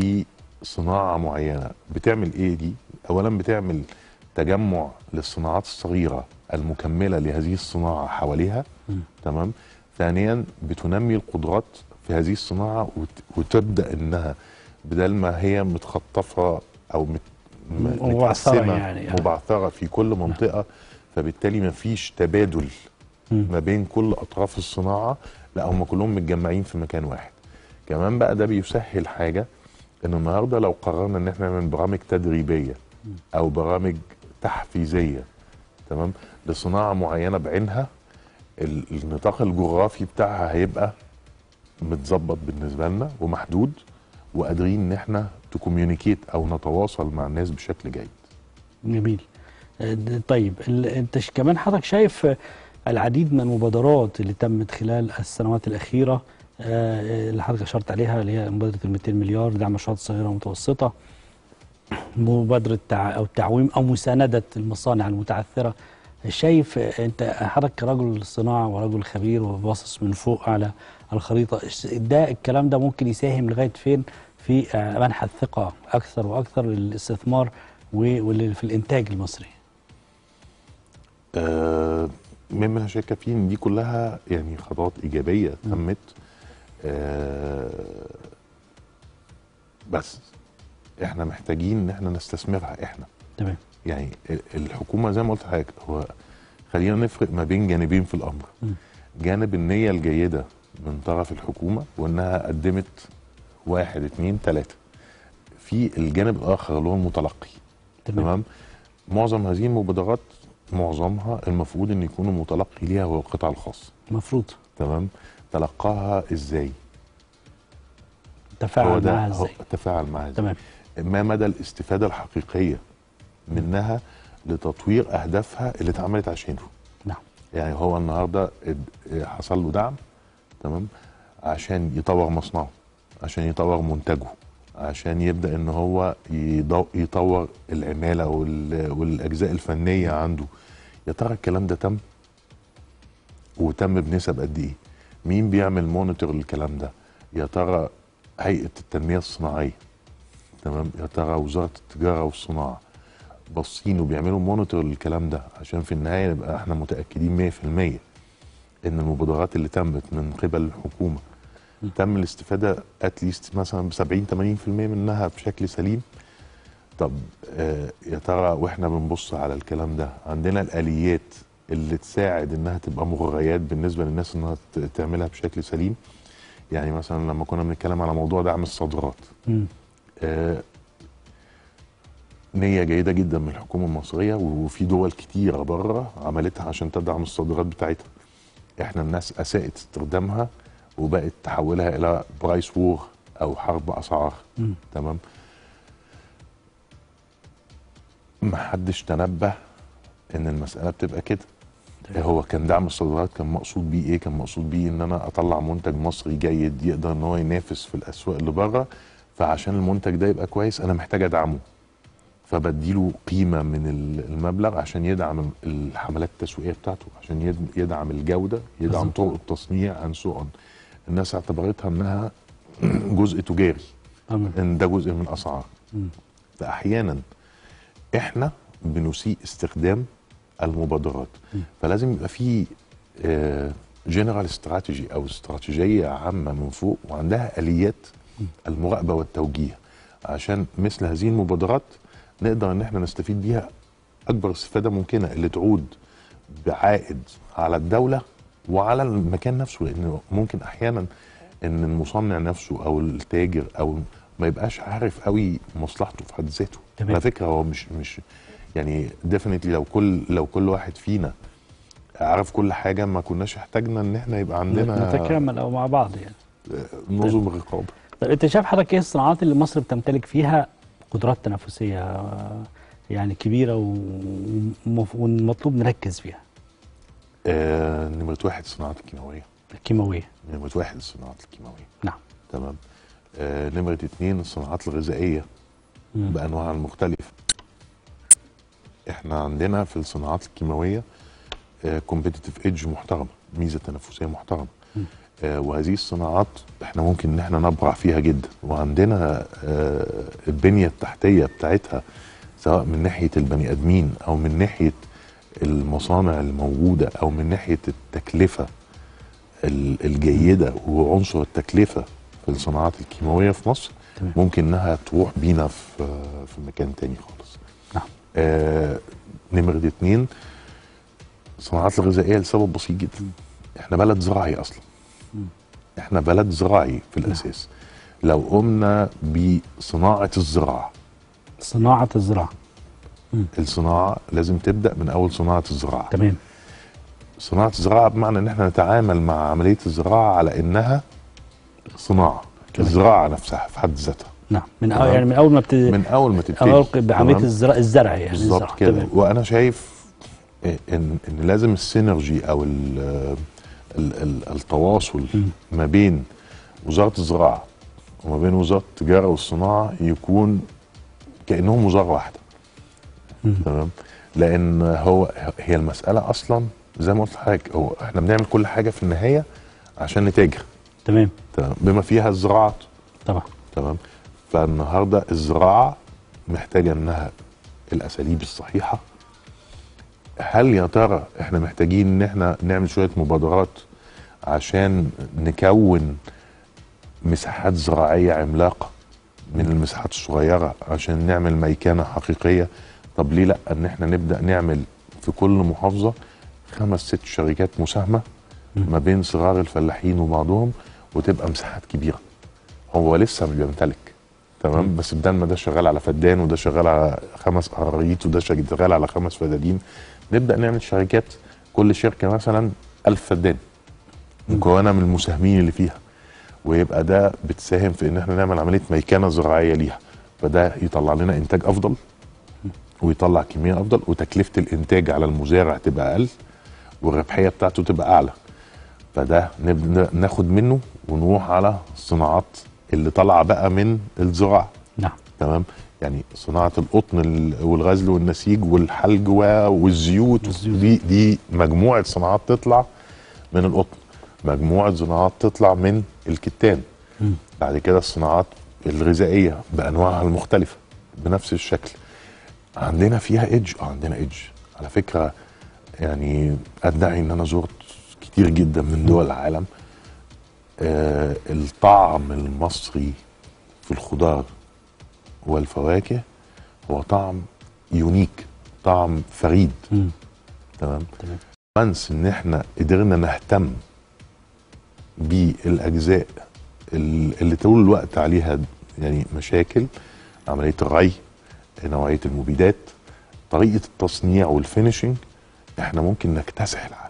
لصناعه معينه بتعمل ايه دي اولا بتعمل تجمع للصناعات الصغيره المكمله لهذه الصناعه حواليها تمام ثانيا بتنمي القدرات في هذه الصناعه وت- وتبدا انها بدل ما هي متخطفه او مت م- مبعثرة متقسمة يعني، آه. مبعثره في كل منطقه فبالتالي ما فيش تبادل مم. ما بين كل اطراف الصناعه لا هم كلهم متجمعين في مكان واحد كمان بقى ده بيسهل حاجه ان النهارده لو قررنا ان احنا نعمل برامج تدريبيه او برامج تحفيزيه تمام لصناعه معينه بعينها ال- النطاق الجغرافي بتاعها هيبقى متظبط بالنسبه لنا ومحدود وقادرين ان احنا تكوميونيكيت او نتواصل مع الناس بشكل جيد جميل آه، د- طيب ال- انت ش- كمان حضرتك شايف آه، العديد من المبادرات اللي تمت خلال السنوات الاخيره آه، اللي حضرتك اشرت عليها اللي هي مبادره ال 200 مليار دعم المشروعات الصغيره والمتوسطه مبادره تع... او تعويم او مسانده المصانع المتعثره شايف آه، انت حضرتك كرجل صناعه ورجل خبير وباصص من فوق على الخريطه إش- ده الكلام ده ممكن يساهم لغايه فين في آه، منح الثقه اكثر واكثر للاستثمار و- واللي في الانتاج المصري آه، مما لا شك فيه ان دي كلها يعني خطوات ايجابيه تمت آه، بس احنا محتاجين ان احنا نستثمرها احنا تمام يعني ال- الحكومه زي ما قلت لحضرتك هو خلينا نفرق ما بين جانبين في الامر مم. جانب النيه الجيده من طرف الحكومه وانها قدمت واحد اتنين تلاته في الجانب الاخر اللي هو المتلقي تمام. تمام معظم هذه المبادرات معظمها المفروض ان يكون المتلقي ليها هو القطاع الخاص المفروض تمام تلقاها ازاي تفاعل ده معها هو ازاي تفاعل معها ازاي تمام ما مدى الاستفاده الحقيقيه منها لتطوير اهدافها اللي اتعملت عشانه نعم يعني هو النهارده اد- حصل له دعم تمام عشان يطور مصنعه عشان يطور منتجه عشان يبدا ان هو يضو- يطور العماله وال- والاجزاء الفنيه عنده يا ترى الكلام ده تم وتم بنسب قد ايه مين بيعمل مونيتور للكلام ده يا ترى هيئه التنميه الصناعيه تمام يا ترى وزاره التجاره والصناعه باصين وبيعملوا مونيتور للكلام ده عشان في النهايه نبقى احنا متاكدين 100% ان المبادرات اللي تمت من قبل الحكومه تم الاستفاده اتليست مثلا ب 70 80% منها بشكل سليم طب آه يا ترى واحنا بنبص على الكلام ده عندنا الاليات اللي تساعد انها تبقى مغريات بالنسبه للناس انها ت- تعملها بشكل سليم يعني مثلا لما كنا بنتكلم على موضوع دعم الصادرات مم. آه، نية جيدة جدا من الحكومة المصرية وفي دول كتيرة بره عملتها عشان تدعم الصادرات بتاعتها احنا الناس اساءت استخدامها وبقت تحولها الى برايس وور او حرب اسعار مم. تمام ما حدش تنبه ان المسألة بتبقى كده هو كان دعم الصادرات كان مقصود بيه ايه؟ كان مقصود بيه ان انا اطلع منتج مصري جيد يقدر ان هو ينافس في الاسواق اللي بره فعشان المنتج ده يبقى كويس انا محتاج ادعمه فبديله قيمه من ال- المبلغ عشان يدعم الحملات التسويقيه بتاعته عشان يد- يدعم الجوده يدعم بالظبط. طرق التصنيع and so on الناس اعتبرتها انها جزء تجاري تمام ان ده جزء من الاسعار مم. فاحيانا احنا بنسيء استخدام المبادرات فلازم يبقى في جنرال استراتيجي او استراتيجيه عامه من فوق وعندها اليات المراقبه والتوجيه عشان مثل هذه المبادرات نقدر ان احنا نستفيد بيها اكبر استفاده ممكنه اللي تعود بعائد على الدوله وعلى المكان نفسه لان ممكن احيانا ان المصنع نفسه او التاجر او ما يبقاش عارف قوي مصلحته في حد ذاته تمام. على فكره هو مش مش يعني ديفينتلي لو كل لو كل واحد فينا عارف كل حاجه ما كناش احتاجنا ان احنا يبقى عندنا نتكامل او مع بعض يعني نظم رقابه طب انت شايف حضرتك ايه الصناعات اللي مصر بتمتلك فيها قدرات تنافسيه آه، يعني كبيره و- ومف- والمطلوب نركز فيها آه نمره واحد الصناعات الكيماويه الكيماويه نمره واحد الصناعات الكيماويه نعم تمام آه نمره اتنين الصناعات الغذائيه مم. بانواعها المختلفه احنا عندنا في الصناعات الكيماويه كومبيتيتيف ايدج محترمه ميزه تنافسيه محترمه آه وهذه الصناعات احنا ممكن ان احنا نبرع فيها جدا وعندنا آه البنيه التحتيه بتاعتها سواء من ناحيه البني ادمين او من ناحيه المصانع الموجوده او من ناحيه التكلفه ال- الجيده وعنصر التكلفه في الصناعات الكيماويه في مصر تمام. ممكن انها تروح بينا في في مكان تاني خالص نعم آه نمرة اتنين الصناعات الغذائية لسبب بسيط جدا احنا بلد زراعي اصلا احنا بلد زراعي في الاساس لو قمنا بصناعة الزراعة صناعه الزراعه الصناعة لازم تبدأ من اول صناعة الزراعة تمام صناعة الزراعة بمعنى ان احنا نتعامل مع عملية الزراعة على انها صناعة تمام. الزراعة نفسها في حد ذاتها نعم من تمام. أول يعني من اول ما بتبتدي من اول ما تبتدي اول بعمليه تمام؟ الزرع الزرع يعني بالظبط الزرع. كده تمام. وانا شايف ان ان لازم السينرجي او ال ال ال التواصل ما بين وزاره الزراعه وما بين وزاره التجاره والصناعه يكون كانهم وزاره واحده مم. تمام لان هو هي المساله اصلا زي ما قلت لحضرتك هو احنا بنعمل كل حاجه في النهايه عشان نتاجر تمام تمام بما فيها الزراعات طبعا تمام فالنهارده الزراعه محتاجه انها الاساليب الصحيحه هل يا ترى احنا محتاجين ان احنا نعمل شويه مبادرات عشان نكون مساحات زراعيه عملاقه من المساحات الصغيره عشان نعمل ميكنه حقيقيه طب ليه لا ان احنا نبدا نعمل في كل محافظه خمس ست شركات مساهمه ما بين صغار الفلاحين وبعضهم وتبقى مساحات كبيره هو لسه مش بيمتلك تمام بس بدل ما ده شغال على فدان وده شغال على خمس قراريط وده شغال على خمس فدادين نبدا نعمل شركات كل شركه مثلا ألف فدان مكونه من المساهمين اللي فيها ويبقى ده بتساهم في ان احنا نعمل عمليه ميكنه زراعيه ليها فده يطلع لنا انتاج افضل ويطلع كميه افضل وتكلفه الانتاج على المزارع تبقى اقل والربحيه بتاعته تبقى اعلى فده نبدا ناخد منه ونروح على الصناعات اللي طالعه بقى من الزراعه نعم تمام يعني صناعه القطن ال- والغزل والنسيج والحلج و- والزيوت والزيوت. دي دي مجموعه صناعات تطلع من القطن مجموعه صناعات تطلع من الكتان مم. بعد كده الصناعات الغذائيه بانواعها المختلفه بنفس الشكل عندنا فيها ايدج اه عندنا ايدج على فكره يعني ادعي ان انا زرت كتير جدا من دول العالم آه الطعم المصري في الخضار والفواكه هو طعم يونيك طعم فريد مم. تمام تمام وانس ان احنا قدرنا نهتم بالاجزاء ال- اللي طول الوقت عليها يعني مشاكل عمليه الري نوعيه المبيدات طريقه التصنيع والفينشنج احنا ممكن نكتسح العالم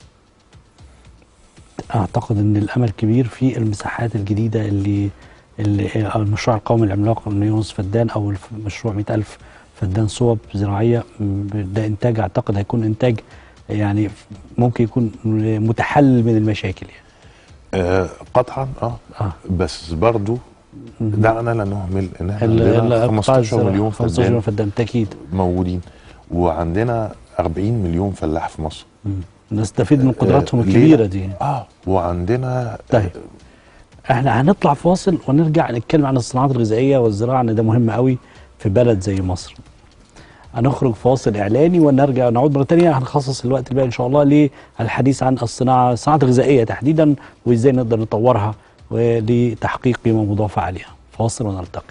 اعتقد ان الامل كبير في المساحات الجديده اللي اللي أو المشروع القومي العملاق ليونس فدان او الف- مشروع 100000 فدان صوب زراعيه م، ده انتاج اعتقد هيكون انتاج يعني ممكن يكون متحلل من المشاكل يعني آه قطعا اه اه بس برضو دعنا لا نهمل ان احنا ال- ال- عندنا قطاع 15 الزراعة، مليون 15 مليون فدان فدان بالتاكيد موجودين وعندنا 40 مليون فلاح في مصر مم. نستفيد من قدراتهم آه، ليه؟ الكبيره دي اه وعندنا طيب احنا هنطلع فاصل ونرجع نتكلم عن الصناعات الغذائيه والزراعه ان ده مهم قوي في بلد زي مصر. هنخرج فاصل اعلاني ونرجع نعود مره ثانيه هنخصص الوقت الباقي ان شاء الله للحديث عن الصناعه الصناعات الغذائيه تحديدا وازاي نقدر نطورها ولتحقيق قيمه مضافه عليها. فاصل ونلتقي.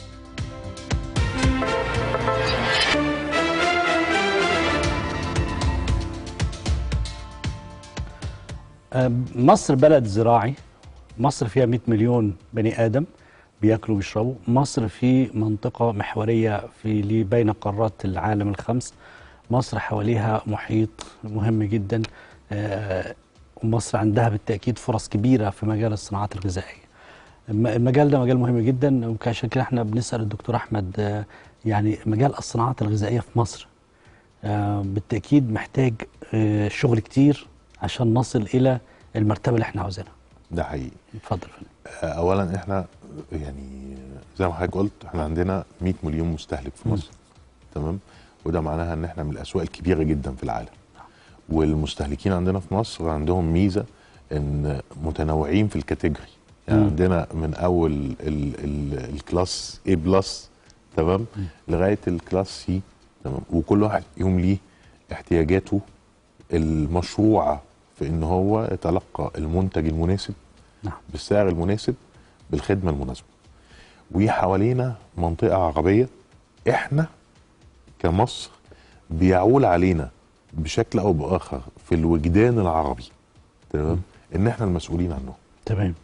آه، مصر بلد زراعي مصر فيها 100 مليون بني ادم بياكلوا ويشربوا مصر في منطقه محوريه في لي- بين قارات العالم الخمس مصر حواليها محيط مهم جدا آه، ومصر عندها بالتاكيد فرص كبيره في مجال الصناعات الغذائيه الم- المجال ده مجال مهم جدا وعشان كده احنا بنسال الدكتور احمد آه، يعني مجال الصناعات الغذائيه في مصر آه، بالتاكيد محتاج آه، شغل كتير عشان نصل الى المرتبه اللي احنا عاوزينها ده حقيقي اتفضل يا فندم. آه، اولا احنا يعني زي ما حضرتك قلت احنا عندنا 100 مليون مستهلك في مصر تمام وده معناها ان احنا من الاسواق الكبيره جدا في العالم والمستهلكين عندنا في مصر عندهم ميزه ان متنوعين في الكاتيجوري يعني مم. عندنا من اول ال ال الكلاس A بلس تمام لغايه الكلاس سي تمام وكل واحد يوم ليه احتياجاته المشروعه في ان هو يتلقى المنتج المناسب نعم بالسعر المناسب بالخدمه المناسبه وحوالينا منطقه عربيه احنا كمصر بيعول علينا بشكل او باخر في الوجدان العربي تمام ان احنا المسؤولين عنه تمام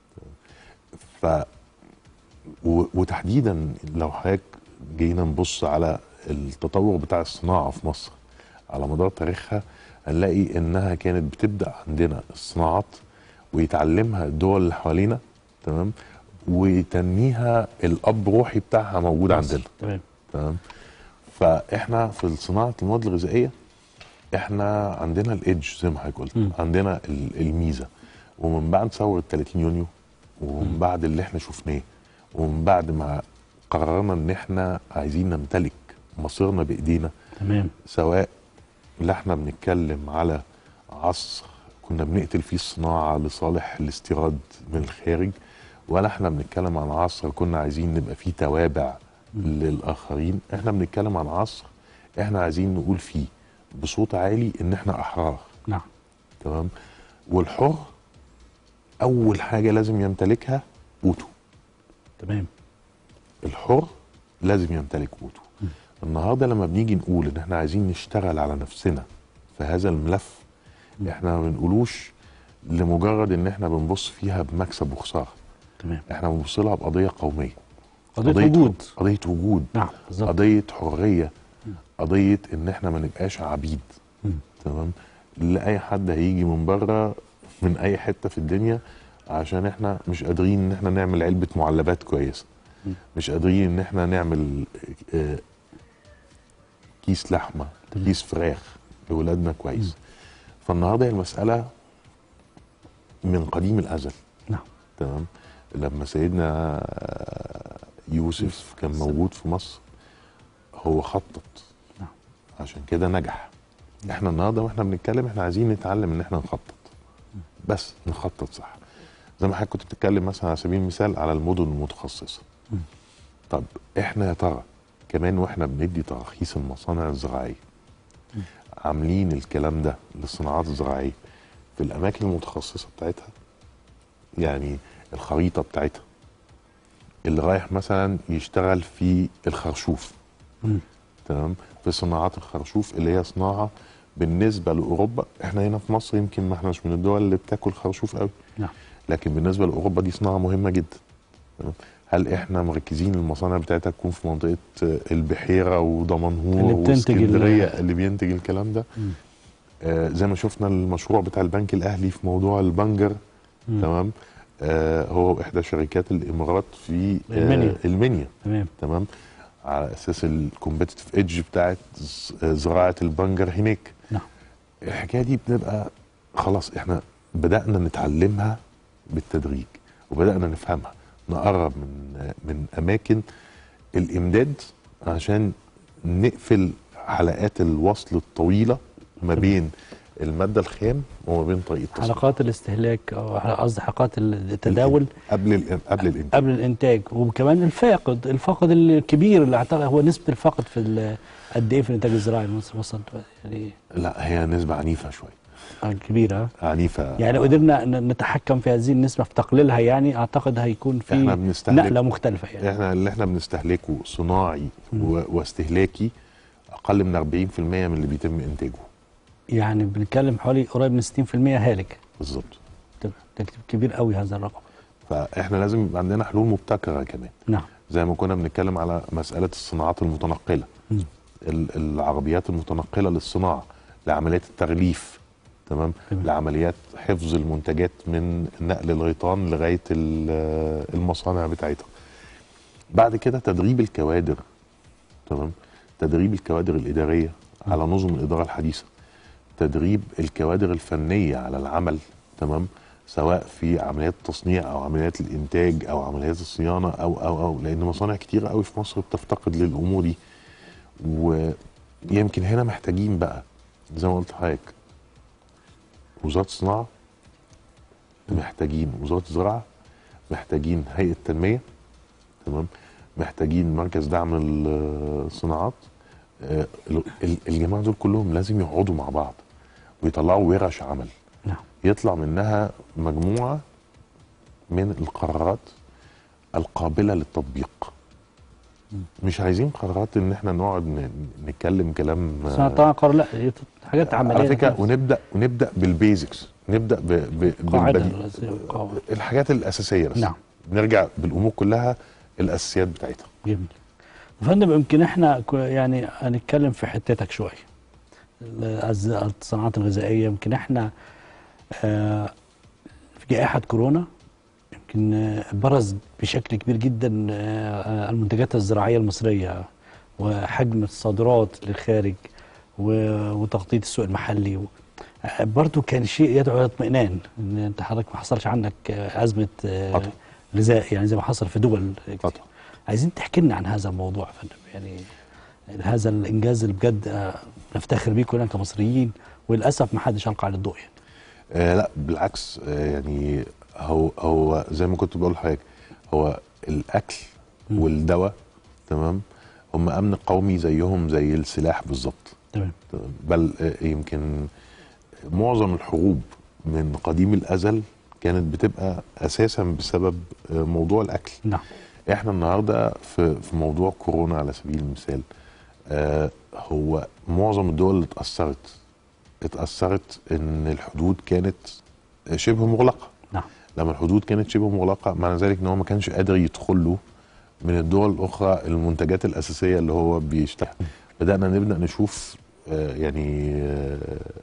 ف و... وتحديدا لو حضرتك جينا نبص على التطور بتاع الصناعه في مصر على مدار تاريخها هنلاقي انها كانت بتبدا عندنا الصناعات ويتعلمها الدول اللي حوالينا تمام وتنميها الاب روحي بتاعها موجود عندنا تمام تمام فاحنا في صناعه المواد الغذائيه احنا عندنا الايدج زي ما حضرتك قلت مم. عندنا ال- الميزه ومن بعد ثوره 30 يونيو ومن بعد اللي احنا شفناه ومن بعد ما قررنا ان احنا عايزين نمتلك مصيرنا بايدينا تمام سواء لا احنا بنتكلم على عصر كنا بنقتل فيه الصناعه لصالح الاستيراد من الخارج ولا احنا بنتكلم عن عصر كنا عايزين نبقى فيه توابع للاخرين احنا بنتكلم عن عصر احنا عايزين نقول فيه بصوت عالي ان احنا احرار نعم تمام والحر اول حاجه لازم يمتلكها قوته تمام الحر لازم يمتلك قوته النهارده لما بنيجي نقول ان احنا عايزين نشتغل على نفسنا في هذا الملف احنا ما بنقولوش لمجرد ان احنا بنبص فيها بمكسب وخساره تمام احنا بنبص لها بقضيه قوميه قضيه وجود قضيه وجود نعم بالظبط قضيه حريه قضيه ان احنا ما نبقاش عبيد مم. تمام لاي حد هيجي من بره من اي حته في الدنيا عشان احنا مش قادرين ان احنا نعمل علبه معلبات كويسه مش قادرين ان احنا نعمل آه، كيس لحمه كيس فراخ لاولادنا كويس فالنهارده هي المساله من قديم الازل نعم تمام لما سيدنا يوسف كان موجود في مصر هو خطط نعم. عشان كده نجح احنا النهارده واحنا بنتكلم احنا عايزين نتعلم ان احنا نخطط بس نخطط صح زي ما حضرتك كنت بتتكلم مثلا على سبيل المثال على المدن المتخصصه طب احنا يا ترى كمان واحنا بندي تراخيص المصانع الزراعيه عاملين الكلام ده للصناعات الزراعيه في الاماكن المتخصصه بتاعتها يعني الخريطه بتاعتها اللي رايح مثلا يشتغل في الخرشوف مم. تمام في صناعات الخرشوف اللي هي صناعه بالنسبه لاوروبا احنا هنا في مصر يمكن ما احناش من الدول اللي بتاكل خرشوف قوي نعم لكن بالنسبه لاوروبا دي صناعه مهمه جدا تمام؟ هل احنا مركزين المصانع بتاعتها تكون في منطقه البحيره ودمنهور اللي بتنتج ال- واسكندريه اللي بينتج الكلام ده مم. آه زي ما شفنا المشروع بتاع البنك الاهلي في موضوع البنجر مم. تمام آه هو احدى شركات الامارات في آه المنيا. المنيا تمام تمام على اساس الكومبيتيتيف ايدج بتاعت ز- زراعه البنجر هناك نعم الحكايه دي بنبقى خلاص احنا بدانا نتعلمها بالتدريج وبدانا نفهمها نقرب من من اماكن الامداد عشان نقفل حلقات الوصل الطويله ما بين الماده الخام وما بين طريقه التصنيع حلقات الاستهلاك او قصدي حلقات التداول قبل ال- قبل الانتاج قبل الانتاج وكمان الفاقد الفاقد الكبير اللي اعتقد هو نسبه الفاقد في ال- قد ايه في الانتاج الزراعي المصري وصلت يعني لا هي نسبه عنيفه شويه آه، كبيره عنيفه يعني لو قدرنا ن- نتحكم في هذه النسبه في تقليلها يعني اعتقد هيكون احنا في بنستهلك نقله مختلفه يعني احنا اللي احنا بنستهلكه صناعي و- واستهلاكي اقل من 40% من اللي بيتم انتاجه يعني بنتكلم حوالي قريب من 60% هالك بالظبط ده ده كبير قوي هذا الرقم فاحنا لازم يبقى عندنا حلول مبتكره كمان نعم زي ما كنا بنتكلم على مساله الصناعات المتنقله مم. ال- العربيات المتنقله للصناعه لعمليات التغليف تمام تمام. لعمليات حفظ المنتجات من نقل الغيطان لغايه ال- المصانع بتاعتها بعد كده تدريب الكوادر تمام تدريب الكوادر الاداريه على نظم الاداره الحديثه تدريب الكوادر الفنيه على العمل تمام سواء في عمليات التصنيع او عمليات الانتاج او عمليات الصيانه او او او لان مصانع كتيره قوي في مصر بتفتقد للامور دي ويمكن هنا محتاجين بقى زي ما قلت لحضرتك وزاره الصناعه محتاجين وزاره الزراعه محتاجين هيئه تنميه تمام محتاجين مركز دعم الصناعات آه، ال- ال- الجماعه دول كلهم لازم يقعدوا مع بعض ويطلعوا ورش عمل نعم يطلع منها مجموعه من القرارات القابله للتطبيق مش عايزين قرارات ان احنا نقعد ن- نتكلم كلام بس أنا طبعا قرار لا هي حاجات عمليه على فكره خالص. ونبدا ونبدا بالبيزكس نبدا ب ب قاعدة بالبديل- الرئيسية والقواعد. الحاجات الاساسيه بس نعم. نرجع بالامور كلها الاساسيات بتاعتها جميل يا فندم يمكن احنا كو- يعني هنتكلم في حتتك شويه الز- الصناعات الغذائيه يمكن احنا آه، في جائحه كورونا يمكن آه، برز بشكل كبير جدا آه، المنتجات الزراعيه المصريه وحجم الصادرات للخارج و- وتغطيه السوق المحلي و- آه، برضو كان شيء يدعو الى اطمئنان ان انت حضرتك ما حصلش عندك آه، ازمه آه، قطع. غذاء يعني زي ما حصل في دول كتير. قطع. عايزين تحكي لنا عن هذا الموضوع يا فندم يعني هذا الانجاز اللي بجد آه، نفتخر بيه كلنا كمصريين وللاسف ما حدش القى على الضوء يعني آه لا بالعكس آه يعني هو هو زي ما كنت بقول لحضرتك هو الاكل والدواء تمام هم امن قومي زيهم زي السلاح بالظبط تمام تمام؟ بل آه يمكن معظم الحروب من قديم الازل كانت بتبقى اساسا بسبب آه موضوع الاكل نعم احنا النهارده في في موضوع كورونا على سبيل المثال آه هو معظم الدول اللي اتاثرت اتاثرت ان الحدود كانت شبه مغلقه نعم لما الحدود كانت شبه مغلقه معنى ذلك ان هو ما كانش قادر يدخل له من الدول الاخرى المنتجات الاساسيه اللي هو بيشتغل بدانا نبدا نشوف آه يعني آه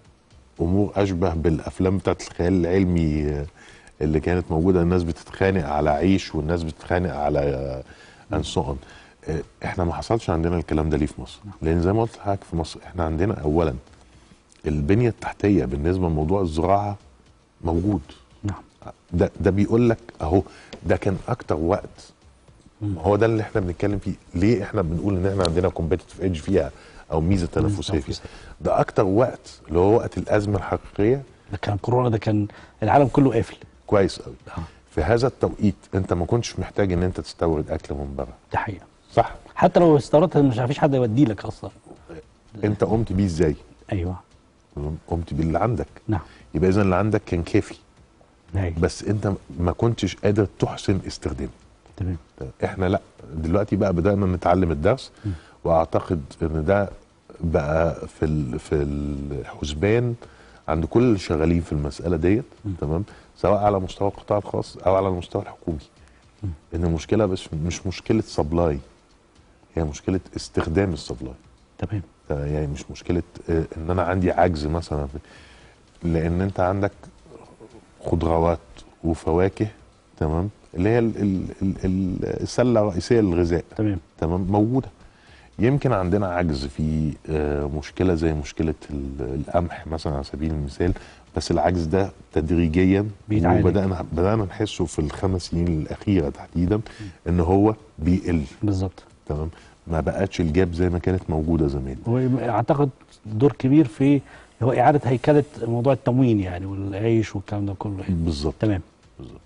امور اشبه بالافلام بتاعت الخيال العلمي آه اللي كانت موجوده الناس بتتخانق على عيش والناس بتتخانق على انسون احنا ما حصلش عندنا الكلام ده ليه في مصر لان زي ما قلت لحضرتك في مصر احنا عندنا اولا البنيه التحتيه بالنسبه لموضوع الزراعه موجود نعم ده ده بيقول لك اهو ده كان اكتر وقت هو ده اللي احنا بنتكلم فيه ليه احنا بنقول ان احنا عندنا كومبيتيتيف ايدج فيها او ميزه تنافسيه فيها ده اكتر وقت اللي هو وقت الازمه الحقيقيه ده كان كورونا ده كان العالم كله قافل كويس قوي آه. في هذا التوقيت انت ما كنتش محتاج ان انت تستورد اكل من بره ده حقيقه صح حتى لو استوردت مش فيش حد يودي لك اصلا انت قمت بيه ازاي ايوه قمت باللي عندك نعم يبقى اذا اللي عندك كان كافي أيوة. بس انت ما كنتش قادر تحسن استخدامه تمام احنا لا دلوقتي بقى بدانا نتعلم الدرس واعتقد ان ده بقى في ال- في الحسبان عند كل اللي شغالين في المساله ديت تمام سواء على مستوى القطاع الخاص او على المستوى الحكومي ان المشكله بس مش مشكله سبلاي هي مشكله استخدام السبلاي تمام يعني مش مشكله آه، ان انا عندي عجز مثلا في- لان انت عندك خضروات وفواكه تمام اللي هي ال- ال- ال- ال- السله الرئيسيه للغذاء تمام تمام موجوده يمكن عندنا عجز في آه، مشكله زي مشكله ال- القمح مثلا على سبيل المثال بس العجز ده تدريجيا بيتعالج. وبدانا بدانا نحسه في الخمس سنين الاخيره تحديدا ان هو بيقل بالظبط تمام ما بقتش الجاب زي ما كانت موجوده زمان واعتقد دور كبير في هو اعاده هيكله موضوع التموين يعني والعيش والكلام ده كله يعني. بالظبط تمام بالظبط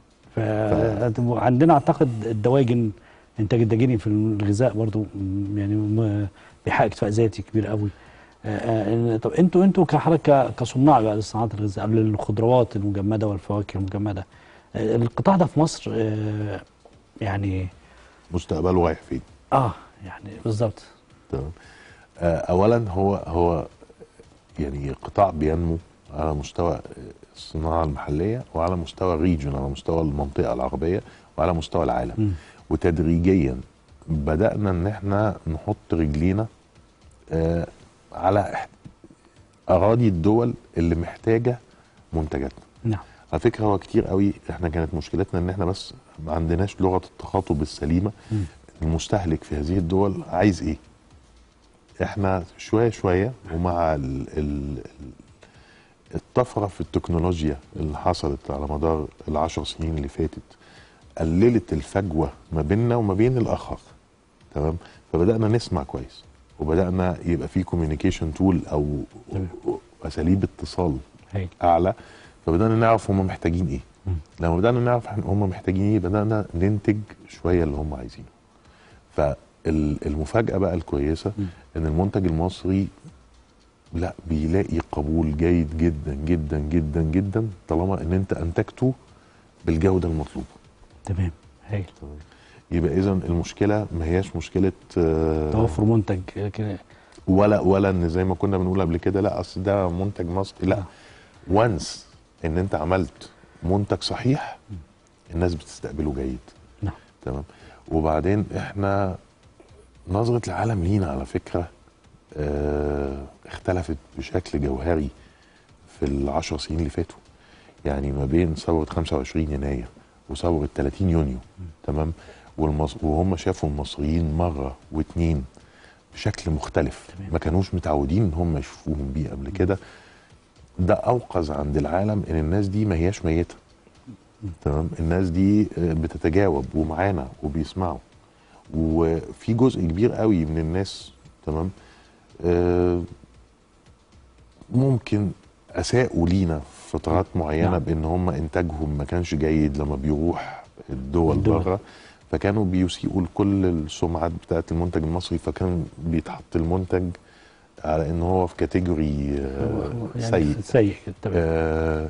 فعندنا اعتقد الدواجن انتاج الدجاجين في الغذاء برضو م- يعني م- بيحقق اكتفاء ذاتي كبير قوي آه، آه، طب انتوا انتوا كحركه كصناع بقى لصناعه الغذاء قبل الخضروات المجمده والفواكه المجمده آه، القطاع ده في مصر آه، يعني مستقبله رايح فين اه يعني بالظبط تمام آه، اولا هو هو يعني قطاع بينمو على مستوى الصناعه المحليه وعلى مستوى الريجن على مستوى المنطقه العربيه وعلى مستوى العالم مم. وتدريجيا بدانا ان احنا نحط رجلينا آه، على إح- اراضي الدول اللي محتاجه منتجاتنا نعم على فكره هو كتير قوي احنا كانت مشكلتنا ان احنا بس ما عندناش لغه التخاطب السليمه مم. المستهلك في هذه الدول عايز ايه احنا شويه شويه ومع ال ال الطفره في التكنولوجيا اللي حصلت على مدار العشر سنين اللي فاتت قللت الفجوه ما بيننا وما بين الاخر تمام فبدانا نسمع كويس وبدانا يبقى في كوميونيكيشن تول او تمام. اساليب اتصال هاي اعلى فبدانا نعرف هم محتاجين ايه مم. لما بدانا نعرف إحنا هم محتاجين ايه بدانا ننتج شويه اللي هم عايزينه فالمفاجاه بقى الكويسه مم. ان المنتج المصري لا بيلاقي قبول جيد جدا جدا جدا جدا طالما ان انت انتجته بالجوده المطلوبه تمام هايل يبقى اذا المشكله ما هياش مشكله آه، توفر منتج كده ولا ولا ان زي ما كنا بنقول قبل كده لا اصل ده منتج مصري لا وانس ان انت عملت منتج صحيح الناس بتستقبله جيد نعم تمام وبعدين احنا نظرة العالم لينا على فكرة اه اختلفت بشكل جوهري في العشر سنين اللي فاتوا يعني ما بين ثورة 25 يناير وثورة 30 يونيو تمام والمص... وهم شافوا المصريين مرة واتنين بشكل مختلف تمام. ما كانوش متعودين ان هم يشوفوهم بيه قبل كده ده اوقظ عند العالم ان الناس دي ما هياش ميته تمام الناس دي آه، بتتجاوب ومعانا وبيسمعوا وفي جزء كبير قوي من الناس تمام آه، ممكن اساءوا لينا في فترات معينه نعم. بان هم انتاجهم ما كانش جيد لما بيروح الدول الدول. بره فكانوا بيسيئوا لكل السمعات بتاعت المنتج المصري فكان بيتحط المنتج على ان هو في كاتيجوري آه، سيء سيء تمام آه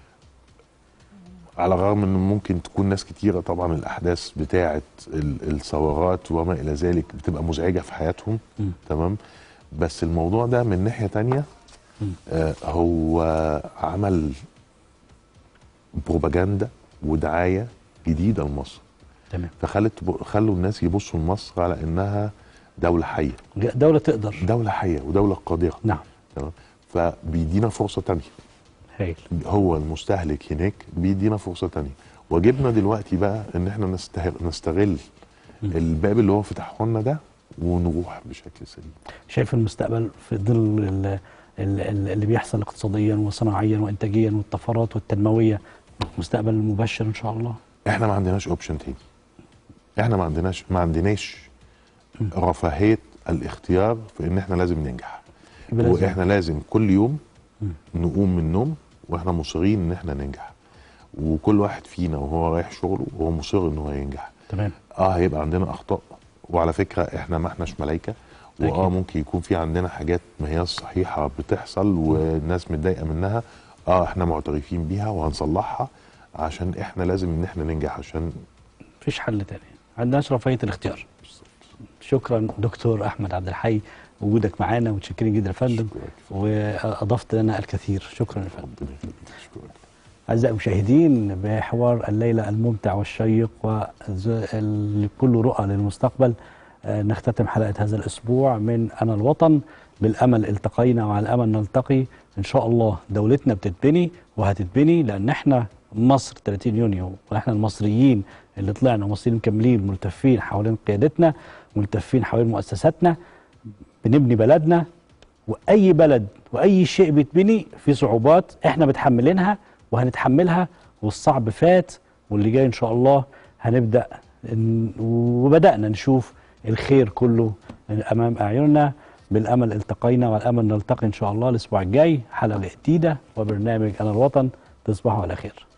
على الرغم ان ممكن تكون ناس كتيره طبعا الاحداث بتاعه ال- الثورات وما الى ذلك بتبقى مزعجه في حياتهم مم. تمام بس الموضوع ده من ناحيه تانية مم. آه هو عمل بروباجندا ودعايه جديده لمصر تمام فخلت خلوا الناس يبصوا لمصر على انها دوله حيه دولة تقدر دوله حيه ودوله قادره نعم تمام فبيدينا فرصه تانية هايل هو المستهلك هناك بيدينا فرصه تانية واجبنا دلوقتي بقى ان احنا نستهل نستغل الباب اللي هو فتحه لنا ده ونروح بشكل سليم شايف المستقبل في ظل ال- ال- ال- اللي بيحصل اقتصاديا وصناعيا وانتاجيا والطفرات والتنمويه مستقبل مبشر ان شاء الله احنا ما عندناش اوبشن تاني احنا ما عندناش ما عندناش رفاهيه الاختيار في ان احنا لازم ننجح يبقى لازم- واحنا لازم كل يوم مم. نقوم من النوم واحنا مصرين ان احنا ننجح وكل واحد فينا وهو رايح شغله وهو مصر ان هو ينجح تمام اه هيبقى عندنا اخطاء وعلى فكره احنا ما احناش ملائكه واه أكيد. ممكن يكون في عندنا حاجات ما هي صحيحه بتحصل والناس متضايقه منها اه احنا معترفين بيها وهنصلحها عشان احنا لازم ان احنا ننجح عشان مفيش حل تاني ما عندناش رفاهيه الاختيار شكرا دكتور احمد عبد الحي وجودك معانا متشكرين جدا يا فندم واضفت لنا الكثير شكرا يا فندم ربنا يخليك اشكرك أعزائي المشاهدين بحوار الليلة الممتع والشيق واللي كله رؤى للمستقبل آه، نختتم حلقة هذا الأسبوع من أنا الوطن بالأمل التقينا وعلى الأمل نلتقي إن شاء الله دولتنا بتتبني وهتتبني لأن إحنا مصر 30 يونيو وإحنا المصريين اللي طلعنا مصريين مكملين ملتفين حوالين قيادتنا ملتفين حوالين مؤسساتنا بنبني بلدنا واي بلد واي شيء بيتبني في صعوبات احنا متحملينها وهنتحملها والصعب فات واللي جاي ان شاء الله هنبدا ن- وبدانا نشوف الخير كله امام اعيننا بالامل التقينا والامل نلتقي ان شاء الله الاسبوع الجاي حلقه جديده وبرنامج انا الوطن تصبحوا على خير